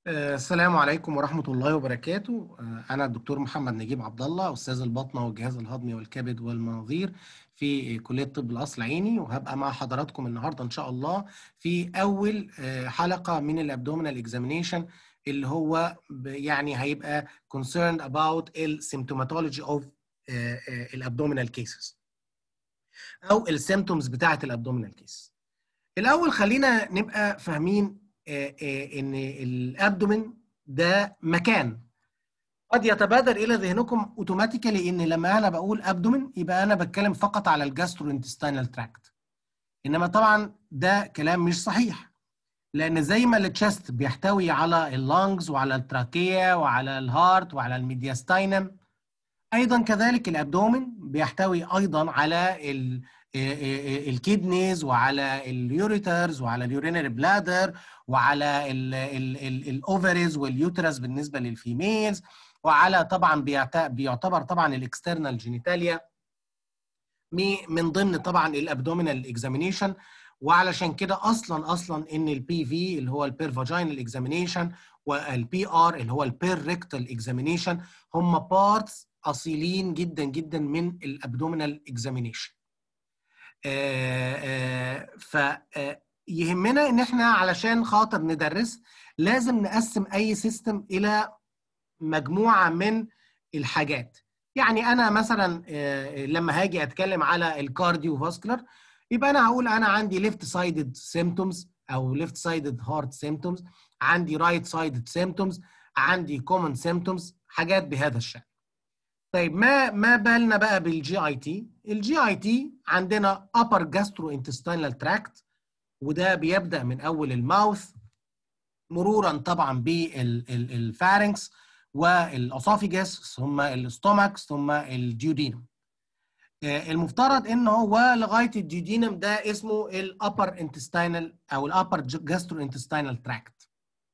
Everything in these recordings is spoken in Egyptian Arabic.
آه، السلام عليكم ورحمة الله وبركاته آه، أنا الدكتور محمد نجيب عبد الله أستاذ الباطنة والجهاز الهضمي والكبد والمناظير في كلية طب الأصل عيني وهبقى مع حضراتكم النهاردة إن شاء الله في أول آه، حلقة من الأبدومينال إكزامينيشن اللي هو ب- يعني هيبقى concerned about ال symptomatology of الابدومينال cases أو السيمتومز بتاعة الابدومينال كيس الأول خلينا نبقى فاهمين آه، آه، ان الابدومين ده مكان قد يتبادر الى ذهنكم اوتوماتيكالي ان لما انا بقول ابدومين يبقى انا بتكلم فقط على الجاسترو انتستينال تراكت انما طبعا ده كلام مش صحيح لان زي ما التشست بيحتوي على اللانجز وعلى التراكيه وعلى الهارت وعلى الميدياستاينم ايضا كذلك الابدومين بيحتوي ايضا على ال الكيدنيز وعلى اليوريترز وعلى اليورينري بلادر وعلى الاوفريز واليوترس بالنسبه للفيميلز وعلى طبعا بيعت- بيعتبر طبعا الاكسترنال جينيتاليا من ضمن طبعا الابدومينال اكزامينيشن وعلشان كده اصلا اصلا ان البي في اللي هو البير فاجينال اكزامينيشن والبي ار اللي هو البير ريكتال اكزامينيشن هم بارتس اصيلين جدا جدا من الابدومينال اكزامينيشن فيهمنا ان احنا علشان خاطر ندرس لازم نقسم اي سيستم الى مجموعه من الحاجات يعني انا مثلا آه، لما هاجي اتكلم على الكارديو فاسكولار يبقى انا هقول انا عندي ليفت سايدد سيمتومز او ليفت سايدد هارت سيمتومز عندي رايت سايدد سيمتومز عندي كومن سيمتومز حاجات بهذا الشكل طيب ما ما بالنا بقى بالجي اي تي الجي اي تي عندنا upper gastrointestinal tract وده بيبدا من اول الماوث مرورا طبعا بالفارنكس والاسوفيجاس ثم الاستومكس ثم الديودينم آه، المفترض ان هو لغايه الديودينم ده اسمه الابر انتستينال او الابر جاسترو انتستينال تراكت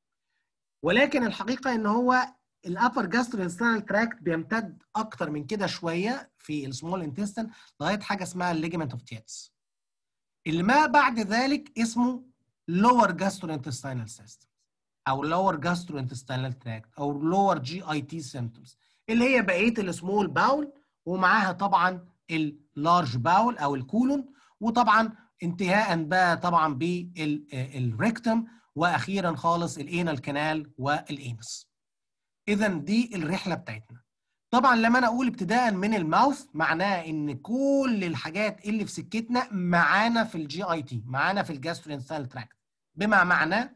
ولكن الحقيقه ان هو الابر جاسترو انتستينال تراكت بيمتد اكتر من كده شويه في السمول انتستين لغايه حاجه اسمها الليجمنت اوف تيتس اللي ما بعد ذلك اسمه lower gastrointestinal system او lower gastrointestinal tract او lower GIT symptoms اللي هي بقيه السمول باول ومعاها طبعا اللارج باول او الكولون وطبعا انتهاء بقى طبعا بالريكتم واخيرا خالص الانال كانال والانس اذا دي الرحله بتاعتنا طبعا لما انا اقول ابتداء من الماوث معناه ان كل الحاجات اللي في سكتنا معانا في الجي اي تي معانا في الجاسترينستال تراكت بما معناه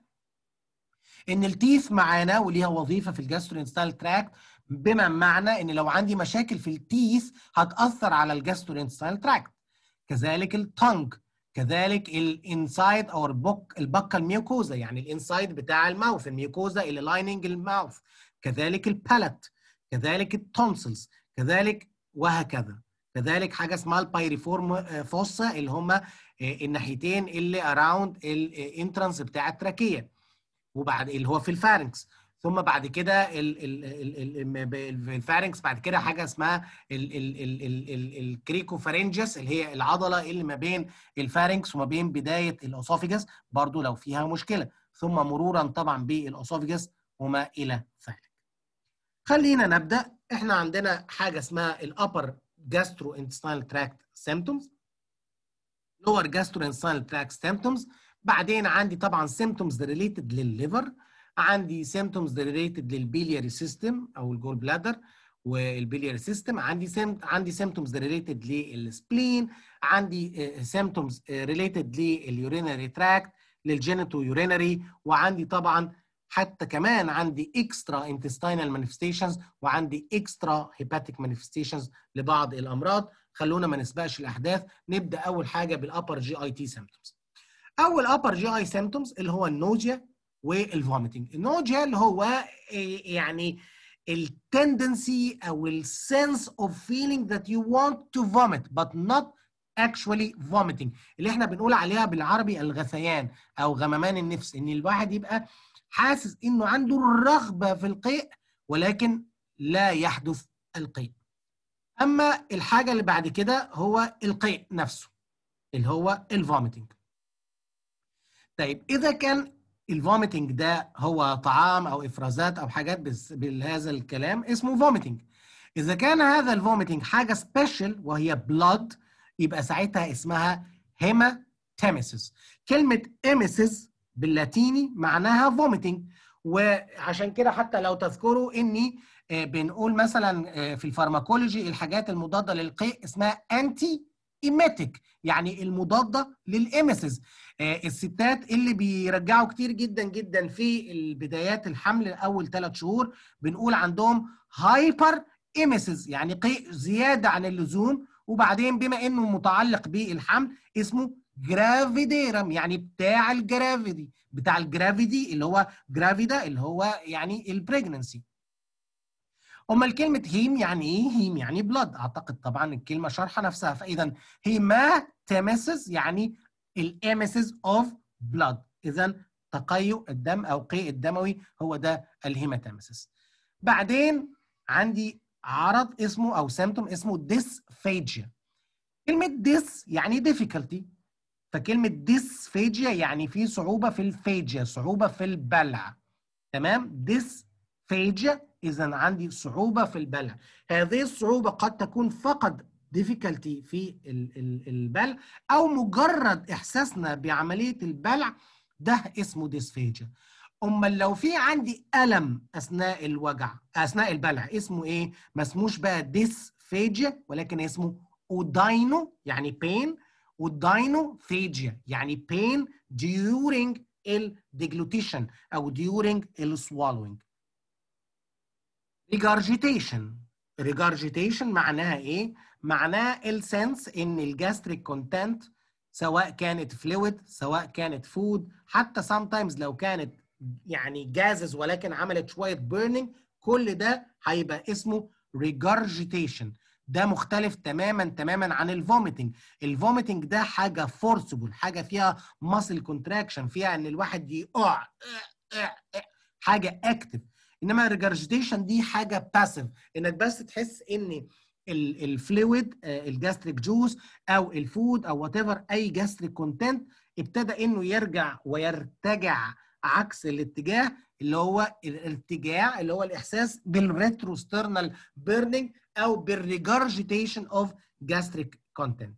ان التيث معانا وليها وظيفه في الجاسترينستال تراكت بما معنى ان لو عندي مشاكل في التيث هتاثر على الجاسترينستال تراكت كذلك التونج كذلك الانسايد او البوك البكه الميوكوزا يعني الانسايد بتاع الماوث الميوكوزا اللي لايننج الماوث كذلك البالت كذلك التونسلز كذلك وهكذا كذلك حاجه اسمها البايريفورم فوسا اللي هم الناحيتين اللي اراوند الانترانس بتاع التراكيه وبعد اللي هو في الفارنكس ثم بعد كده ال- ال- ال- ال- ال- الفارنكس بعد كده حاجه اسمها الكريكوفارنجس اللي هي العضله اللي ما بين الفارنكس وما بين بدايه الاسوفيجاس برضو لو فيها مشكله ثم مرورا طبعا بالاسوفيجاس وما الى ذلك خلينا نبدا احنا عندنا حاجه اسمها الابر جاسترو انتستينال تراكت سيمتومز لور جاسترو انتستينال تراكت سيمتومز بعدين عندي طبعا سيمتومز ريليتد للليفر عندي سيمتومز ريليتد للبيلياري سيستم او الجول بلادر والبيلياري سيستم عندي سيم عندي سيمتومز ريليتد للسبلين عندي سيمتومز ريليتد لليورينري تراكت للجينيتو يورينري وعندي طبعا حتى كمان عندي اكسترا انتستينال مانيفستيشنز وعندي اكسترا هيباتيك مانيفستيشنز لبعض الامراض خلونا ما نسبقش الاحداث نبدا اول حاجه بالابر جي اي تي سيمتومز اول ابر جي اي سيمتومز اللي هو النوجيا والفوميتنج النوجيا اللي هو إيه يعني التندنسي او السنس اوف feeling that you want to vomit but not actually vomiting اللي احنا بنقول عليها بالعربي الغثيان او غممان النفس ان الواحد يبقى حاسس انه عنده الرغبه في القيء ولكن لا يحدث القيء اما الحاجه اللي بعد كده هو القيء نفسه اللي هو الفوميتنج طيب اذا كان الفوميتنج ده هو طعام او افرازات او حاجات بهذا الكلام اسمه فوميتنج اذا كان هذا الفوميتنج حاجه سبيشال وهي بلاد يبقى ساعتها اسمها هيماتيميسيس كلمه ايميسيس باللاتيني معناها فوميتنج وعشان كده حتى لو تذكروا اني بنقول مثلا في الفارماكولوجي الحاجات المضاده للقيء اسمها انتي ايميتيك يعني المضاده للاميسز الستات اللي بيرجعوا كتير جدا جدا في البدايات الحمل اول ثلاث شهور بنقول عندهم هايبر ايميسز يعني قيء زياده عن اللزوم وبعدين بما انه متعلق بالحمل اسمه جرافيديرم يعني بتاع الجرافيدي بتاع الجرافيدي اللي هو جرافيدا اللي هو يعني البريجننسي امال كلمه هيم يعني ايه هيم يعني بلاد اعتقد طبعا الكلمه شارحه نفسها فاذا هيماتيميسيس يعني الاميسيس اوف بلاد اذا تقيؤ الدم او قيء الدموي هو ده الهيماتيميسيس بعدين عندي عرض اسمه او سيمتوم اسمه ديسفيجيا كلمه ديس يعني difficulty فكلمه ديسفيجيا يعني في صعوبه في الفيجيا صعوبه في البلع تمام ديسفيجيا اذا عندي صعوبه في البلع هذه الصعوبه قد تكون فقط difficulty في البلع او مجرد احساسنا بعمليه البلع ده اسمه ديسفيجيا امال لو في عندي الم اثناء الوجع اثناء البلع اسمه ايه ما اسموش بقى ديسفيجيا ولكن اسمه اوداينو يعني بين وداينوفيجيا يعني pain during الديجلوتيشن او during السوالوينج regurgitation regurgitation معناها ايه معناه السنس ان الجاستريك كونتنت سواء كانت فلويد سواء كانت فود حتى sometimes لو كانت يعني جازز ولكن عملت شويه بيرنينج كل ده هيبقى اسمه regurgitation ده مختلف تماما تماما عن الفوميتنج الفوميتنج ده حاجه فورسبل حاجه فيها ماسل كونتراكشن فيها ان الواحد يقع حاجه اكتف انما الريجرجيتيشن دي حاجه باسيف انك بس تحس ان الفلويد الجاستريك جوز او الفود او وات ايفر اي جاستريك كونتنت ابتدى انه يرجع ويرتجع عكس الاتجاه اللي هو الارتجاع اللي هو الاحساس بالريتروسترنال بيرنينج او بالريجرجيتيشن اوف جاستريك كونتنت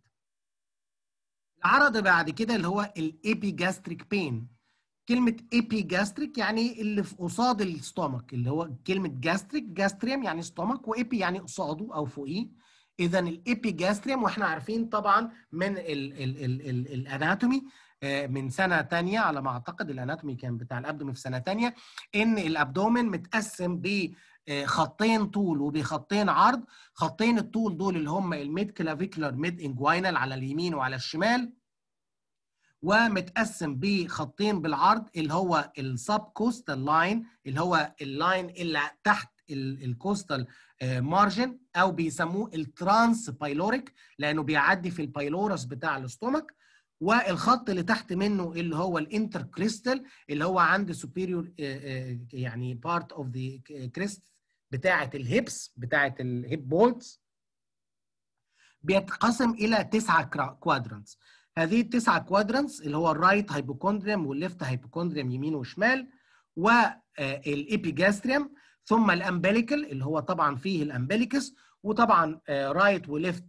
العرض بعد كده اللي هو الابيجاستريك بين كلمة ايبيجاستريك يعني اللي في قصاد الستومك اللي هو كلمة جاستريك جاستريم يعني ستومك وايبي يعني قصاده او فوقيه اذا الابيجاستريم واحنا عارفين طبعا من الاناتومي من سنه ثانيه على ما اعتقد الاناتومي كان بتاع الابدومين في سنه ثانيه ان الابدومين متقسم ب خطين طول وبخطين عرض خطين الطول دول اللي هم الميد كلافيكولار ميد انجوينال على اليمين وعلى الشمال ومتقسم بخطين بالعرض اللي هو السب كوستال لاين اللي هو اللاين اللي تحت الكوستال مارجن او بيسموه الترانس بايلوريك لانه بيعدي في البايلورس بتاع الاستومك والخط اللي تحت منه اللي هو الانتر كريستال اللي هو عند سوبيريور يعني بارت اوف ذا كريست بتاعه الهيبس بتاعه الهيب بولتس بيتقسم الى تسعه كوادرانتس هذه التسعه كوادرانتس اللي هو الرايت هايبوكوندريم والليفت هايبوكوندريم يمين وشمال والابيجاستريم ثم الامبليكال اللي هو طبعا فيه الامبليكس وطبعا رايت وليفت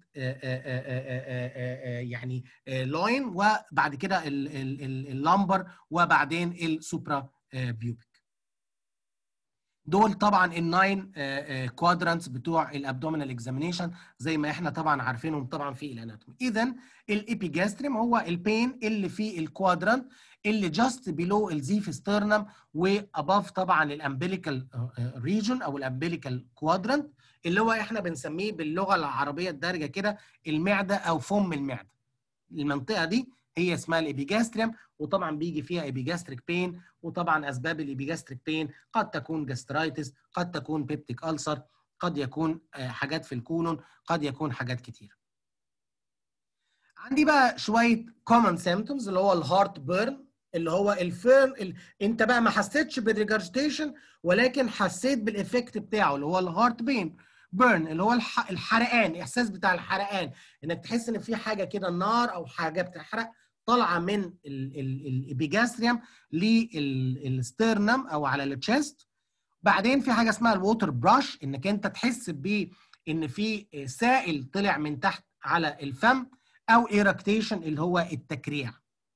يعني لاين وبعد كده اللامبر وبعدين السوبرا بيوبيك دول طبعا الناين كوادرانتس بتوع الابدومينال اكزامينيشن زي ما احنا طبعا عارفينهم طبعا في الاناتومي اذا الابيجاستريم هو البين اللي في الكوادرانت اللي جاست بيلو الزيف ستيرنم واباف طبعا الامبليكال ريجون او الامبليكال كوادرانت اللي هو احنا بنسميه باللغه العربيه الدارجه كده المعده او فم المعده المنطقه دي هي اسمها الابيجاستريم وطبعا بيجي فيها ابيجاستريك بين وطبعا اسباب الابيجاستريك بين قد تكون جاسترايتس قد تكون بيبتيك ألسر قد يكون حاجات في الكولون قد يكون حاجات كتير عندي بقى شويه كومن سيمبتومز اللي هو الهارت بيرن اللي هو الفيرن ال... انت بقى ما حسيتش بالريجرجيتيشن ولكن حسيت بالافكت بتاعه اللي هو الهارت بين بيرن اللي هو الح... الحرقان احساس بتاع الحرقان انك تحس ان في حاجه كده نار او حاجه بتحرق طالعه من الابيجاستريوم للسترنم او على التشيست بعدين في حاجه اسمها الووتر براش انك انت تحس ب ان في سائل طلع من تحت على الفم او ايركتيشن اللي هو التكريع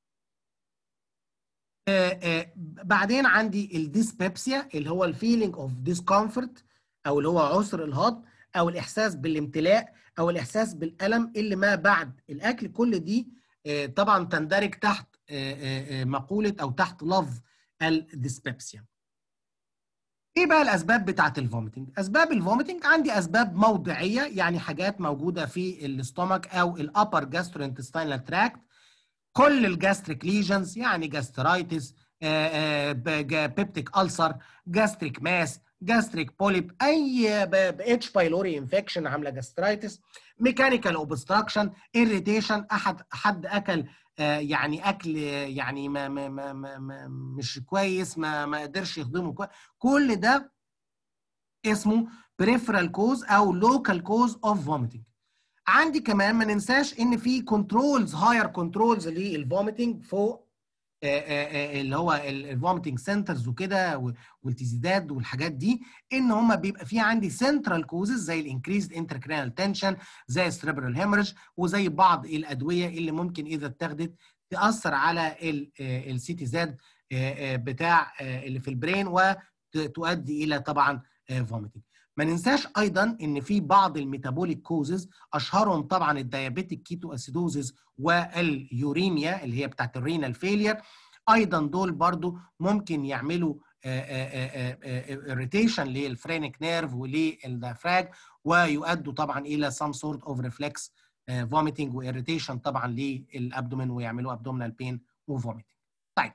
آآ آآ بعدين عندي الديسبيبسيا اللي هو الفيلينج اوف ديسكومفورت او اللي هو عسر الهضم او الاحساس بالامتلاء او الاحساس بالالم اللي ما بعد الاكل كل دي طبعا تندرج تحت مقوله او تحت لفظ الديسبيبسيا ايه بقى الاسباب بتاعه الفوميتنج اسباب الفوميتنج عندي اسباب موضعيه يعني حاجات موجوده في الاستومك او الابر جاستروانتستينال تراكت كل الجاستريك ليجنز يعني جاسترايتس بيبتيك ألسر جاستريك ماس جاستريك بوليب اي اتش بايلوري انفكشن عامله جاسترايتس ميكانيكال اوبستراكشن اريتيشن احد حد اكل يعني اكل يعني ما ما ما ما مش كويس ما ما قدرش يهضمه كويس كل ده اسمه peripheral cause او local cause of vomiting عندي كمان ما ننساش ان في كنترولز هاير كنترولز للفوميتنج فوق اللي هو الفوميتنج سنترز وكده والتزيدات والحاجات دي ان هم بيبقى في عندي سنترال كوزز زي الانكريزد انتركرينال تنشن زي السريبرال هيموريج وزي بعض الادويه اللي ممكن اذا اتاخدت تاثر على السي تي زد بتاع اللي في البرين وتؤدي الى طبعا فوميتنج ما ننساش ايضا ان في بعض الميتابوليك كوزز اشهرهم طبعا الديابيتيك كيتو اسيدوزز واليوريميا اللي هي بتاعت الرينال فيلير ايضا دول برضو ممكن يعملوا اريتيشن للفرينك نيرف وللدافراج ويؤدوا طبعا الى some sort of reflex vomiting واريتيشن طبعا للابدومين ويعملوا abdominal بين وفوميتنج طيب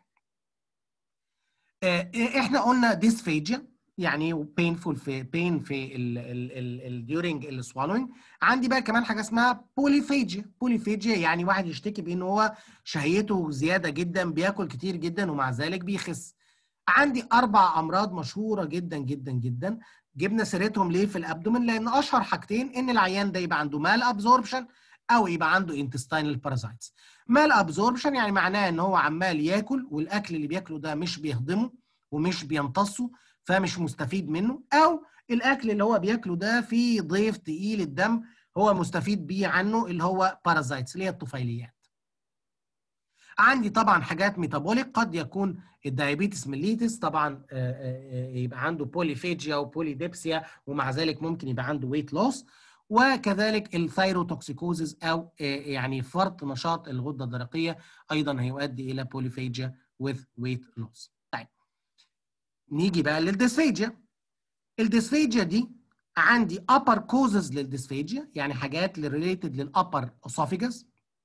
احنا قلنا ديسفيجيا يعني painful في pain في ال ال ال ال during السوالوينج عندي بقى كمان حاجه اسمها بوليفيجيا بوليفيجيا يعني واحد يشتكي بان هو شهيته زياده جدا بياكل كتير جدا ومع ذلك بيخس عندي اربع امراض مشهوره جدا جدا جدا جبنا سيرتهم ليه في الابدومين لان اشهر حاجتين ان العيان ده يبقى عنده مال ابزوربشن او يبقى عنده انتستينال بارازايتس مال ابزوربشن يعني معناه ان هو عمال ياكل والاكل اللي بياكله ده مش بيهضمه ومش بيمتصه فمش مستفيد منه او الاكل اللي هو بياكله ده فيه ضيف تقيل الدم هو مستفيد بيه عنه اللي هو بارازايتس اللي هي الطفيليات عندي طبعا حاجات ميتابوليك قد يكون الدايابيتس ميليتس طبعا يبقى عنده بوليفيجيا وبوليديبسيا ومع ذلك ممكن يبقى عنده ويت لوس وكذلك الثايروتوكسيكوزز او يعني فرط نشاط الغده الدرقيه ايضا هيؤدي الى بوليفيجيا with weight loss طيب نيجي بقى للديسفيجيا الديسفيجيا دي عندي upper causes للديسفيجيا يعني حاجات ريليتد للابر اسوفيجاس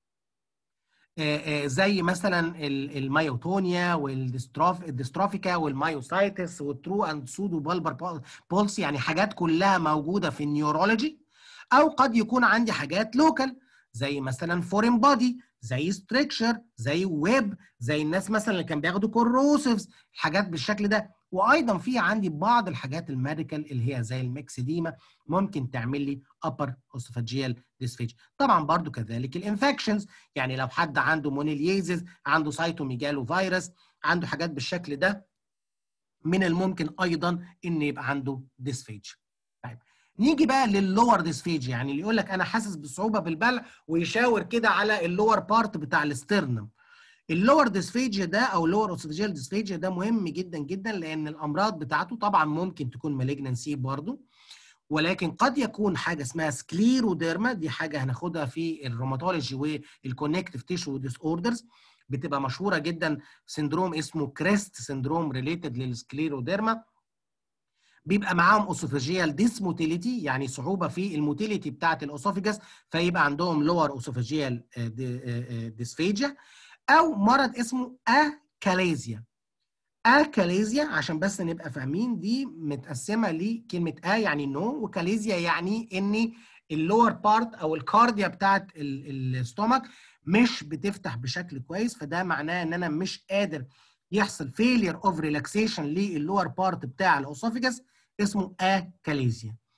زي مثلا المايوتونيا والديستروفيكا والمايوسايتس والترو اند سودو بالبر بولس يعني حاجات كلها موجوده في النيورولوجي او قد يكون عندي حاجات لوكال زي مثلا فورين بودي زي ستريكشر زي ويب زي الناس مثلا اللي كان بياخدوا كوروسيفز حاجات بالشكل ده وايضا في عندي بعض الحاجات الميديكال اللي هي زي الميكسيديما ممكن تعمل لي upper esophageal dysphagia طبعا برضو كذلك الانفكشنز يعني لو حد عنده مونيليزز عنده سايتوميجالو فيروس عنده حاجات بالشكل ده من الممكن ايضا ان يبقى عنده dysphagia طيب نيجي بقى لللور ديسفيجيا يعني اللي يقول لك انا حاسس بصعوبه بالبلع ويشاور كده على اللور بارت بتاع الاسترنم اللور ديسفيجيا ده او اللور اوسوفيجيال ديسفيجيا ده مهم جدا جدا لان الامراض بتاعته طبعا ممكن تكون مالجنسي برضه ولكن قد يكون حاجه اسمها سكليروديرما دي حاجه هناخدها في الروماتولوجي والكونكتيف تيشو ديس اوردرز بتبقى مشهوره جدا سندروم اسمه كريست سندروم ريليتد للسكليروديرما بيبقى معاهم اوسوفيجيال ديسموتيليتي يعني صعوبه في الموتيليتي بتاعه الاوسوفيجاس فيبقى عندهم لور اوسوفيجيال ديسفيجيا او مرض اسمه اكاليزيا اكاليزيا عشان بس نبقى فاهمين دي متقسمه لكلمه ا يعني نو وكاليزيا يعني ان اللور بارت او الكارديا بتاعت الاستومك مش بتفتح بشكل كويس فده معناه ان انا مش قادر يحصل فيلير اوف ريلاكسيشن للور بارت بتاع الاوسوفيجاس اسمه اكاليزيا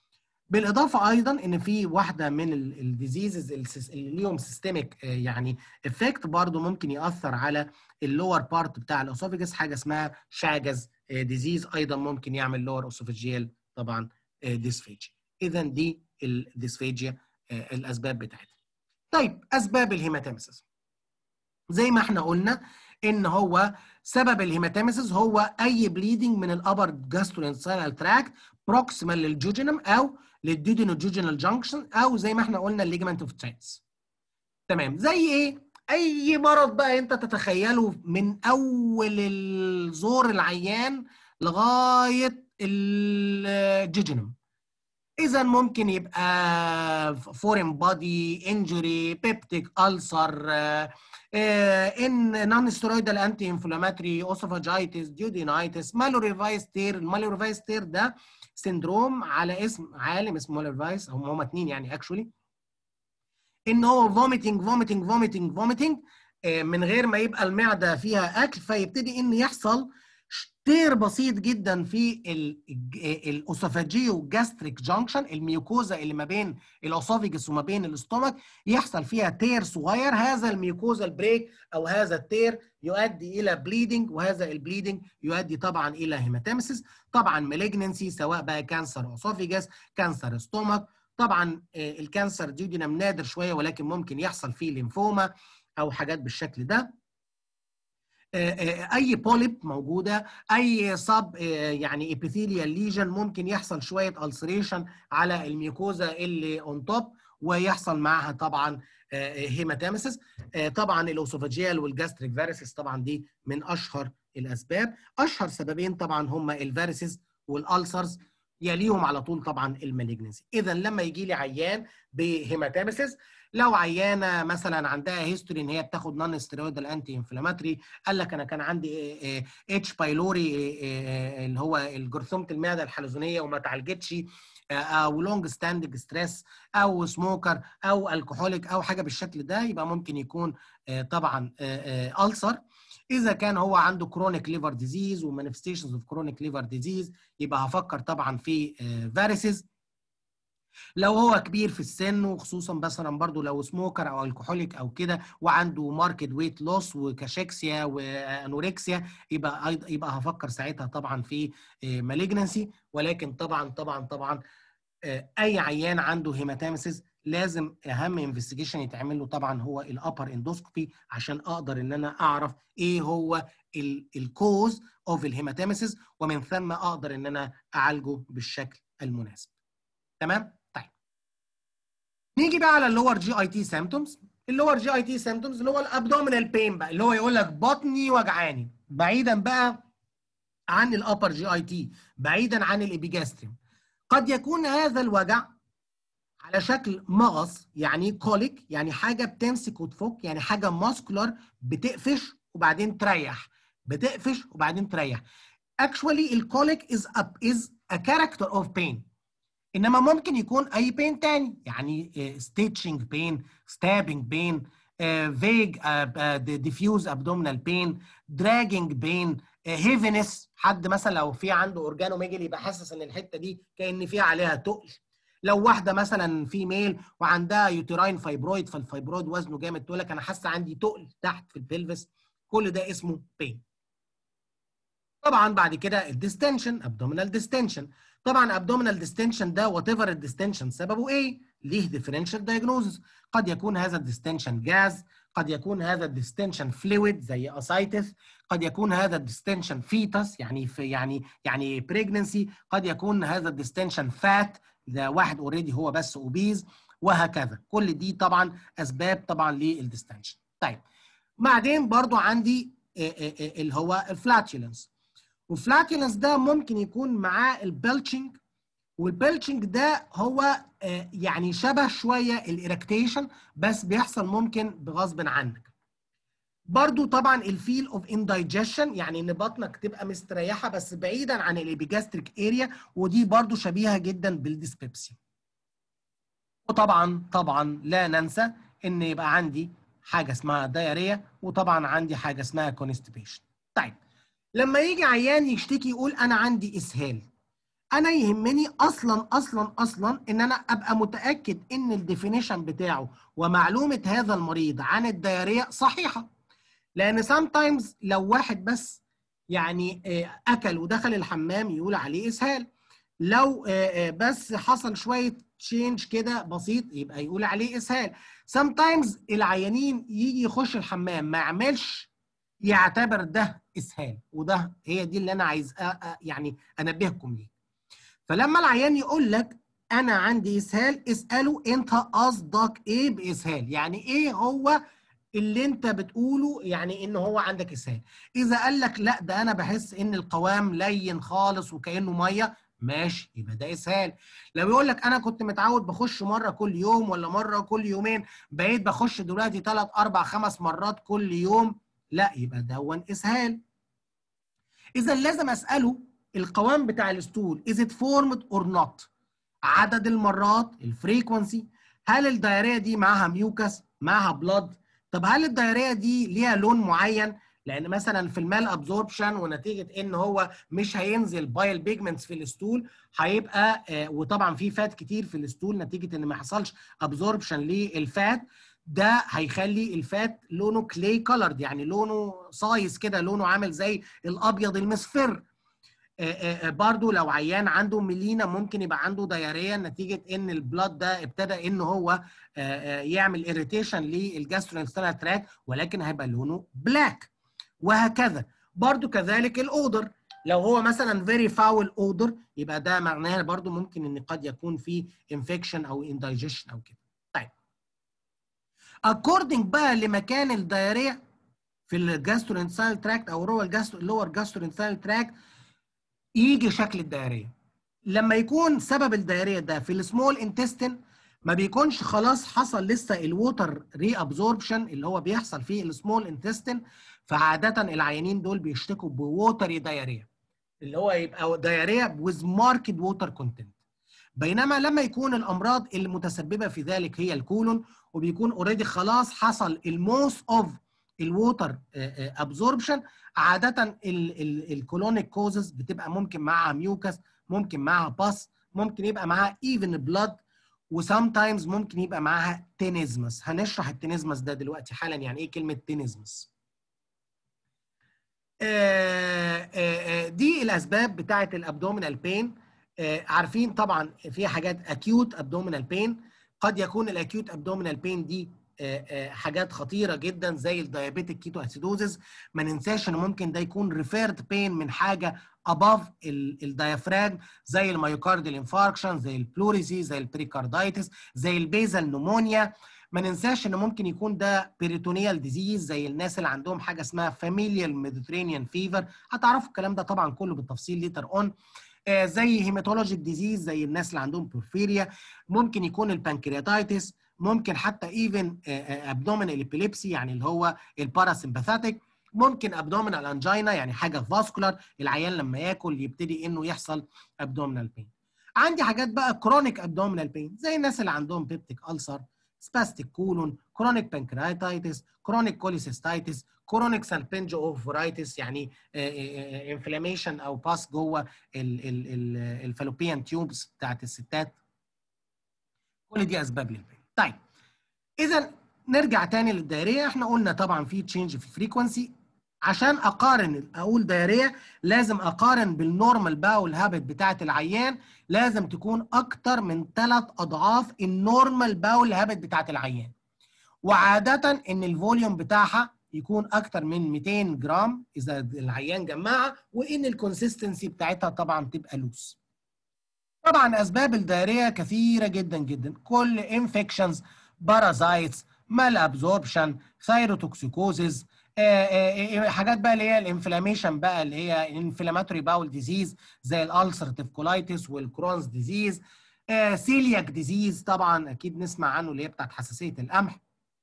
بالاضافه ايضا ان في واحده من الديزيزز اللي ليهم سيستميك يعني افكت برضو ممكن ياثر على اللور بارت بتاع الاسوفيجس حاجه اسمها شاجز ديزيز ايضا ممكن يعمل لور اسوفيجيال طبعا ديسفيجيا اذا دي الديسفيجيا الاسباب بتاعتها طيب اسباب الهيماتيمسيس زي ما احنا قلنا ان هو سبب الهيماتيمسيس هو اي بليدنج من الابر جاستروانترال تراكت بروكسيمال للجوجينم او للديودينوجوجينال جانكشن او زي ما احنا قلنا الليجمنت اوف تريتس تمام زي ايه اي مرض بقى انت تتخيله من اول الزور العيان لغايه الجوجينم اذا ممكن يبقى فورين بادي انجري بيبتيك ألسر ان نون ستيرويدال انتي انفلاماتري اوسوفاجايتس ديودينايتس مالوريفايس تير المالوريفايس تير ده سندروم على اسم عالم اسمه مالوريفايس هم هم اثنين يعني اكشولي ان هو فوميتنج فوميتنج فوميتنج فوميتنج من غير ما يبقى المعده فيها اكل فيبتدي ان يحصل تير بسيط جدا في الاوسوفاجيو جاستريك جانكشن الميوكوزا اللي ما بين الاسوفيجس وما بين الاستومك يحصل فيها تير صغير هذا الميوكوزا البريك او هذا التير يؤدي الى بليدنج وهذا البليدنج يؤدي طبعا الى هيماتيمسيس طبعا مالجنسي سواء بقى كانسر اسوفيجس كانسر استومك طبعا الكانسر ديودينم نادر شويه ولكن ممكن يحصل فيه ليمفوما او حاجات بالشكل ده اي بوليب موجوده اي صب يعني ابيثيليال ليجن ممكن يحصل شويه السريشن على الميوكوزا اللي اون توب ويحصل معاها طبعا هيماتيمسيس طبعا الاوسوفاجيال والجاستريك فيروسيس طبعا دي من اشهر الاسباب اشهر سببين طبعا هما الفيروسيس والالسرز يليهم على طول طبعا المالجنسي اذا لما يجي لي عيان بهيماتيمسيس لو عيانه مثلا عندها هيستوري ان هي بتاخد نون ستيرويدال انتي انفلاماتري قال لك انا كان عندي اتش بايلوري اللي هو الجرثومه المعده الحلزونيه وما اتعالجتش او لونج ستاندنج ستريس او سموكر او الكحوليك او حاجه بالشكل ده يبقى ممكن يكون طبعا ألسر اذا كان هو عنده كرونيك ليفر ديزيز ومانيفستيشنز اوف كرونيك ليفر ديزيز يبقى هفكر طبعا في فيروسز لو هو كبير في السن وخصوصا مثلا برضو لو سموكر او الكحوليك او كده وعنده ماركت ويت لوس وكاشيكسيا وانوركسيا يبقى يبقى هفكر ساعتها طبعا في مالجنسي ولكن طبعا طبعا طبعا اي عيان عنده هيماتاميسيس لازم اهم انفستيجيشن يتعمل له طبعا هو الابر اندوسكوبي عشان اقدر ان انا اعرف ايه هو الكوز اوف الهيماتاميسيس ومن ثم اقدر ان انا اعالجه بالشكل المناسب تمام طيب نيجي بقى على اللور جي اي تي سيمتومز اللور جي اي تي سيمتومز اللي هو الابدومينال بين بقى اللي هو يقول لك بطني وجعاني بعيدا بقى عن الابر جي اي تي بعيدا عن الابيجاستريم قد يكون هذا الوجع على شكل مغص يعني كوليك يعني حاجه بتمسك وتفك يعني حاجه ماسكولار بتقفش وبعدين تريح بتقفش وبعدين تريح actually الكوليك is a, is a character of pain انما ممكن يكون اي بين تاني يعني ستيتشنج بين ستابنج بين فيج ديفيوز ابدومينال بين دراجنج بين هيفنس حد مثلا لو في عنده اورجانوميجلي يبقى حاسس ان الحته دي كان في عليها تقل لو واحده مثلا في ميل وعندها يوتراين فايبرويد فالفايبرويد وزنه جامد تقول لك انا حاسه عندي تقل تحت في البلفس كل ده اسمه بين طبعا بعد كده الديستنشن ابدومينال ديستنشن طبعا ابدومينال ديستنشن ده وات ايفر الديستنشن سببه ايه؟ ليه ديفرنشال دايجنوزز قد يكون هذا الديستنشن جاز قد يكون هذا الديستنشن فلويد زي اسايتس قد يكون هذا الديستنشن فيتس يعني في يعني يعني بريجننسي قد يكون هذا الديستنشن فات ده واحد اوريدي هو بس اوبيز وهكذا كل دي طبعا اسباب طبعا للديستنشن طيب بعدين برضو عندي اللي هو الفلاتولنس والفلاتولنس ده ممكن يكون معاه البلتشنج والبلتشنج ده هو يعني شبه شويه الاريكتيشن بس بيحصل ممكن بغصب عنك برضو طبعا الفيل اوف اندايجيشن يعني ان بطنك تبقى مستريحه بس بعيدا عن الابيجاستريك اريا ودي برضو شبيهه جدا بالديسبيبسي وطبعا طبعا لا ننسى ان يبقى عندي حاجه اسمها دايريا وطبعا عندي حاجه اسمها كونستيبيشن طيب لما يجي عيان يشتكي يقول انا عندي اسهال انا يهمني اصلا اصلا اصلا ان انا ابقى متاكد ان الديفينيشن بتاعه ومعلومه هذا المريض عن الدياريه صحيحه لان sometimes لو واحد بس يعني اكل ودخل الحمام يقول عليه اسهال لو بس حصل شويه تشينج كده بسيط يبقى يقول عليه اسهال sometimes العيانين يجي يخش الحمام ما يعملش يعتبر ده اسهال وده هي دي اللي انا عايز يعني انبهكم ليه فلما العيان يقول لك انا عندي اسهال اساله انت قصدك ايه باسهال يعني ايه هو اللي انت بتقوله يعني ان هو عندك اسهال اذا قال لك لا ده انا بحس ان القوام لين خالص وكانه ميه ماشي يبقى ده اسهال لو يقول لك انا كنت متعود بخش مره كل يوم ولا مره كل يومين بقيت بخش دلوقتي 3 4 5 مرات كل يوم لا يبقى ده اسهال اذا لازم اساله القوام بتاع الستول is it formed or not عدد المرات الفريكونسي هل الدايريه دي معاها ميوكس معاها بلاد طب هل الدايريه دي ليها لون معين لان مثلا في المال ابزوربشن ونتيجه ان هو مش هينزل بايل بيجمنتس في الستول هيبقى آه وطبعا في فات كتير في الستول نتيجه ان ما حصلش ابزوربشن للفات ده هيخلي الفات لونه كلي كولرد يعني لونه صايص كده لونه عامل زي الابيض المصفر آآ آآ برضو لو عيان عنده ميلينا ممكن يبقى عنده دياريه نتيجه ان البلاد ده ابتدى ان هو آآ يعمل اريتيشن للجاسترونستال تراك ولكن هيبقى لونه بلاك وهكذا برضو كذلك الاودر لو هو مثلا فيري فاول اودر يبقى ده معناه برضو ممكن ان قد يكون في انفكشن او اندايجيشن او كده طيب اكوردنج بقى لمكان الدياريه في الجاسترونستال تراكت او هو اللور جاسترونستال تراكت يجي شكل الدائريه لما يكون سبب الدائريه ده في السمول انتستين ما بيكونش خلاص حصل لسه الووتر ري ابزوربشن اللي هو بيحصل في السمول انتستين فعاده العيانين دول بيشتكوا بووتري دايريا اللي هو يبقى دايريا with marked water content بينما لما يكون الامراض المتسببه في ذلك هي الكولون وبيكون اوريدي خلاص حصل الموست اوف الووتر ابزوربشن عاده الكولونيك كوزز بتبقى ممكن معاها ميوكس ممكن معاها باس ممكن يبقى معاها ايفن بلاد وسام تايمز ممكن يبقى معاها تينيزمس هنشرح التينيزمس ده دلوقتي حالا يعني ايه كلمه تينيزمس دي الاسباب بتاعه الابدومينال بين عارفين طبعا في حاجات اكيوت ابدومينال بين قد يكون الاكيوت ابدومينال بين دي حاجات خطيره جدا زي الدايابيتيك كيتو اسيدوزز ما ننساش ان ممكن ده يكون ريفيرد بين من حاجه اباف الدايافراجم زي الميوكارديال انفاركشن زي البلوريزي زي البريكاردايتس زي البيزل نمونيا ما ننساش ان ممكن يكون ده بيريتونيال ديزيز زي الناس اللي عندهم حاجه اسمها فاميليال ميديترينيان فيفر هتعرفوا الكلام ده طبعا كله بالتفصيل ليتر اون آه زي هيماتولوجيك ديزيز زي الناس اللي عندهم بورفيريا ممكن يكون البنكرياتايتس ممكن حتى ايفن ابدومينال ابيليبسي يعني اللي هو الباراسمباثيك ممكن ابدومينال انجينا يعني حاجه فاسكولار العيان لما ياكل يبتدي انه يحصل ابدومينال بين عندي حاجات بقى كرونيك ابدومينال بين زي الناس اللي عندهم بيبتيك ألسر سباستيك كولون كرونيك بانكرياتايتس كرونيك كوليسيستايتس كرونيك سالبنجو اوفرايتس يعني انفلاميشن او باس جوه الفالوبيان تيوبس بتاعت الستات كل دي اسباب للبين طيب اذا نرجع تاني للدائريه احنا قلنا طبعا في تشينج في الفريكونسي عشان اقارن اقول دائريه لازم اقارن بالنورمال باول هابت بتاعه العيان لازم تكون اكتر من ثلاث اضعاف النورمال باول هابت بتاعه العيان وعاده ان الفوليوم بتاعها يكون اكتر من 200 جرام اذا العيان جمعها وان الكونسيستنسي بتاعتها طبعا تبقى لوس طبعا اسباب الدائريه كثيره جدا جدا كل انفكشنز بارازايتس مال ابزوربشن ثايروتوكسيكوزيز حاجات بقى اللي هي الانفلاميشن بقى اللي هي انفلاماتوري باول ديزيز زي الالسرتيف كولايتس والكرونز ديزيز سيلياك ديزيز طبعا اكيد نسمع عنه اللي هي بتاعت حساسيه القمح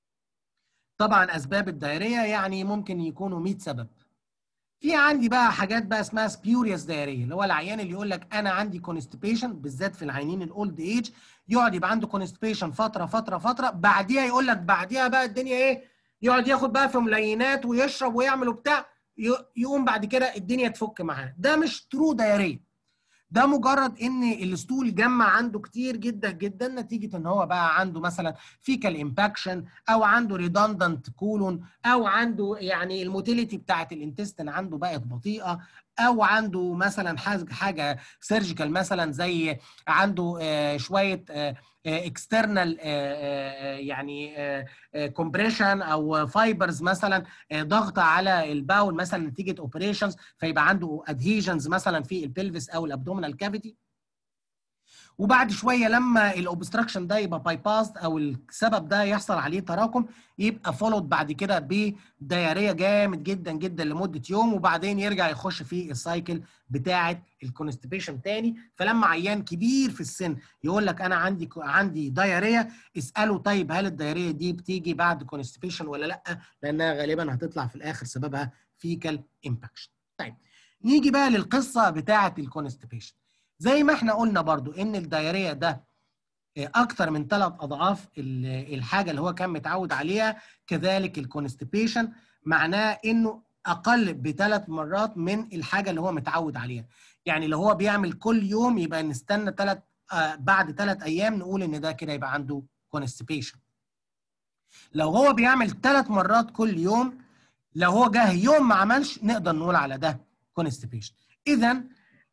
طبعا اسباب الدائريه يعني ممكن يكونوا 100 سبب في عندي بقى حاجات بقى اسمها سبيوريوس دايريه اللي هو العيان اللي يقول لك انا عندي كونستيبيشن بالذات في العيانين الاولد ايج يقعد يبقى عنده كونستيبيشن فتره فتره فتره بعديها يقول لك بعديها بقى الدنيا ايه يقعد ياخد بقى في ملينات ويشرب ويعمل وبتاع يقوم بعد كده الدنيا تفك معاه ده مش ترو دايريه ده مجرد ان الستول جمع عنده كتير جدا جدا نتيجه ان هو بقى عنده مثلا فيكال امباكشن او عنده ريدندنت كولون او عنده يعني الموتيليتي بتاعت الانتستين عنده بقت بطيئه او عنده مثلا حاجه سيرجيكال مثلا زي عنده شويه اكسترنال يعني كومبريشن او فايبرز مثلا ضغط على الباول مثلا نتيجه اوبريشنز فيبقى عنده ادهيجنز مثلا في البلفس او الابدومينال كافيتي وبعد شويه لما الاوبستراكشن ده يبقى باي باست او السبب ده يحصل عليه تراكم يبقى فولود بعد كده بدياريه جامد جدا جدا لمده يوم وبعدين يرجع يخش في السايكل بتاعه الكونستيبيشن تاني فلما عيان كبير في السن يقول لك انا عندي عندي دياريه اساله طيب هل الدياريه دي بتيجي بعد كونستيبيشن ولا لا لانها غالبا هتطلع في الاخر سببها فيكال امباكشن طيب نيجي بقى للقصه بتاعه الكونستيبيشن زي ما احنا قلنا برضو ان الدايريه ده اكتر من ثلاث اضعاف الحاجه اللي هو كان متعود عليها كذلك الكونستيبيشن معناه انه اقل بثلاث مرات من الحاجه اللي هو متعود عليها يعني لو هو بيعمل كل يوم يبقى نستنى ثلاث آه بعد ثلاث ايام نقول ان ده كده يبقى عنده كونستيبيشن لو هو بيعمل ثلاث مرات كل يوم لو هو جه يوم ما عملش نقدر نقول على ده كونستيبيشن اذا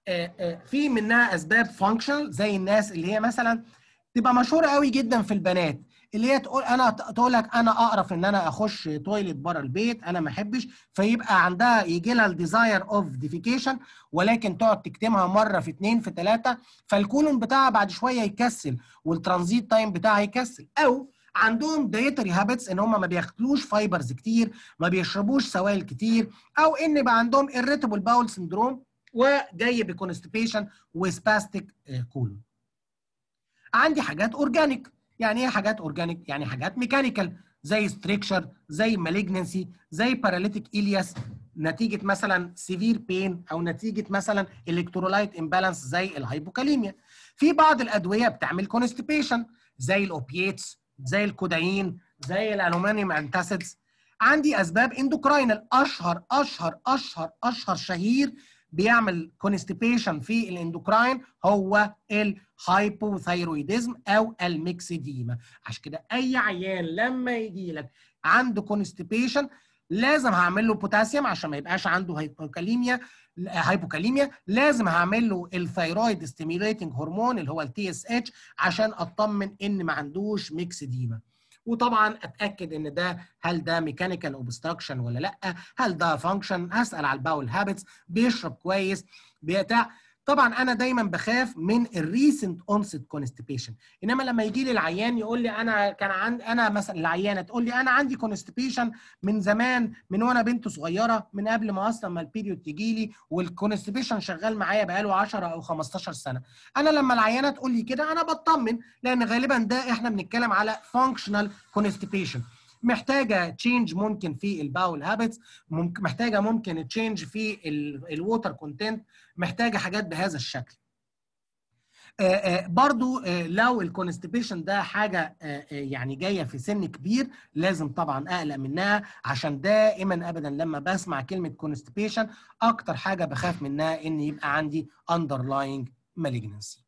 في منها اسباب فانكشنال زي الناس اللي هي مثلا تبقى مشهوره قوي جدا في البنات اللي هي تقول انا تقول لك انا اقرف ان انا اخش تويلت بره البيت انا ما احبش فيبقى عندها يجي لها الديزاير اوف ديفيكيشن ولكن تقعد تكتمها مره في اثنين في ثلاثه فالكولون بتاعها بعد شويه يكسل والترانزيت تايم بتاعها يكسل او عندهم دايتري هابتس ان هم ما بياكلوش فايبرز كتير ما بيشربوش سوائل كتير او ان بقى عندهم irritable باول سندروم وجاي بكونستيبيشن وسباستيك كولون عندي حاجات اورجانيك يعني ايه حاجات اورجانيك يعني حاجات ميكانيكال زي ستريكشر زي مالجنسي زي باراليتيك الياس نتيجه مثلا سيفير بين او نتيجه مثلا الكترولايت امبالانس زي الهايبوكاليميا في بعض الادويه بتعمل كونستيبيشن زي الاوبييتس زي الكودايين زي الالومنيوم انتاسيدز عندي اسباب اندوكراينال اشهر اشهر اشهر اشهر شهير بيعمل كونستيبيشن في الاندوكراين هو الهايبوثايرويدزم او الميكسيديما عشان كده اي عيان لما يجي لك عنده كونستيبيشن لازم هعمل له بوتاسيوم عشان ما يبقاش عنده هايبوكاليميا هايبوكاليميا لازم هعمل له الثايرويد ستيميوليتنج هرمون اللي هو التي اس اتش عشان اطمن ان ما عندوش ميكسيديما وطبعا اتاكد ان ده هل ده ميكانيكال اوبستراكشن ولا لا هل ده فانكشن هسال على الباول هابتس بيشرب كويس بتاع طبعا انا دايما بخاف من الريسنت اونست كونستيبيشن انما لما يجي لي العيان يقول لي انا كان عندي انا مثلا العيانه تقول لي انا عندي كونستيبيشن من زمان من وانا بنت صغيره من قبل ما اصلا ما البيريود تجي لي والكونستيبيشن شغال معايا بقاله 10 او 15 سنه انا لما العيانه تقول لي كده انا بطمن لان غالبا ده احنا بنتكلم على فانكشنال كونستيبيشن محتاجه تشينج ممكن في الباول هابتس ممكن محتاجه ممكن تشينج في الووتر كونتنت محتاجه حاجات بهذا الشكل آآ آآ برضو آآ لو الكونستيبيشن ده حاجه يعني جايه في سن كبير لازم طبعا اقلق منها عشان دائما ابدا لما بسمع كلمه كونستيبيشن اكتر حاجه بخاف منها ان يبقى عندي underlying malignancy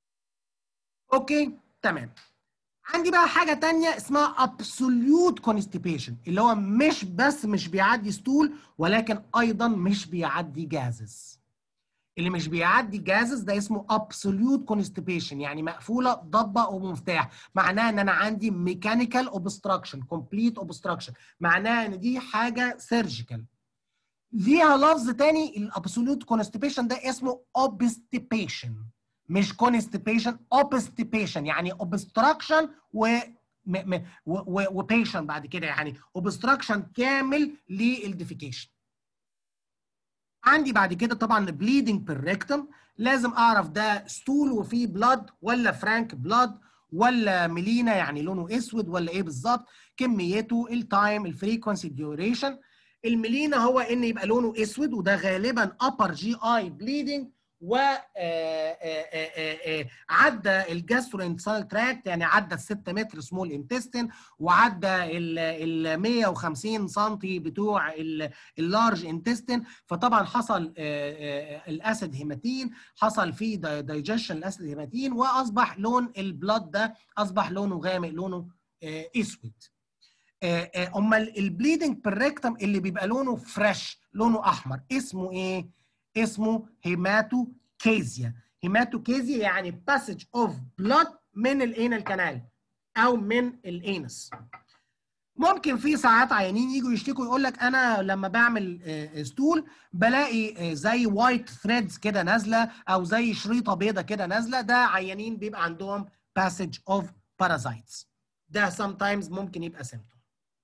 اوكي تمام عندي بقى حاجة تانية اسمها absolute constipation اللي هو مش بس مش بيعدي ستول ولكن أيضا مش بيعدي جازز اللي مش بيعدي جازز ده اسمه absolute constipation يعني مقفولة ضبة ومفتاح معناه ان انا عندي mechanical obstruction complete obstruction معناه ان دي حاجة surgical ليها لفظ تاني الابسولوت كونستيبيشن ده اسمه obstipation مش كونستيبيشن اوبستيبيشن يعني اوبستراكشن و وبيشن بعد كده يعني اوبستراكشن كامل للديفيكيشن عندي بعد كده طبعا بليدنج بالريكتم لازم اعرف ده ستول وفيه بلاد ولا فرانك بلاد ولا ميلينا يعني لونه اسود ولا ايه بالظبط كميته التايم الفريكونسي الديوريشن الميلينا هو ان يبقى لونه اسود وده غالبا upper جي اي بليدنج وعدى الجاستروانتسال تراكت يعني عدى ال 6 متر سمول انتستين وعدى ال 150 سم بتوع اللارج انتستين فطبعا حصل الاسيد هيماتين حصل فيه دايجيشن الاسيد هيماتين واصبح لون البلاد ده اصبح لونه غامق لونه اسود امال البليدنج بالريكتم اللي بيبقى لونه فريش لونه احمر اسمه ايه اسمه هيماتوكيزيا هيماتوكيزيا يعني باسج اوف بلاد من الانال كانال او من الانس ممكن في ساعات عيانين يجوا يشتكوا يقول لك انا لما بعمل ستول بلاقي زي وايت ثريدز كده نازله او زي شريطه بيضه كده نازله ده عيانين بيبقى عندهم باسج اوف بارازايتس ده sometimes ممكن يبقى سيمتوم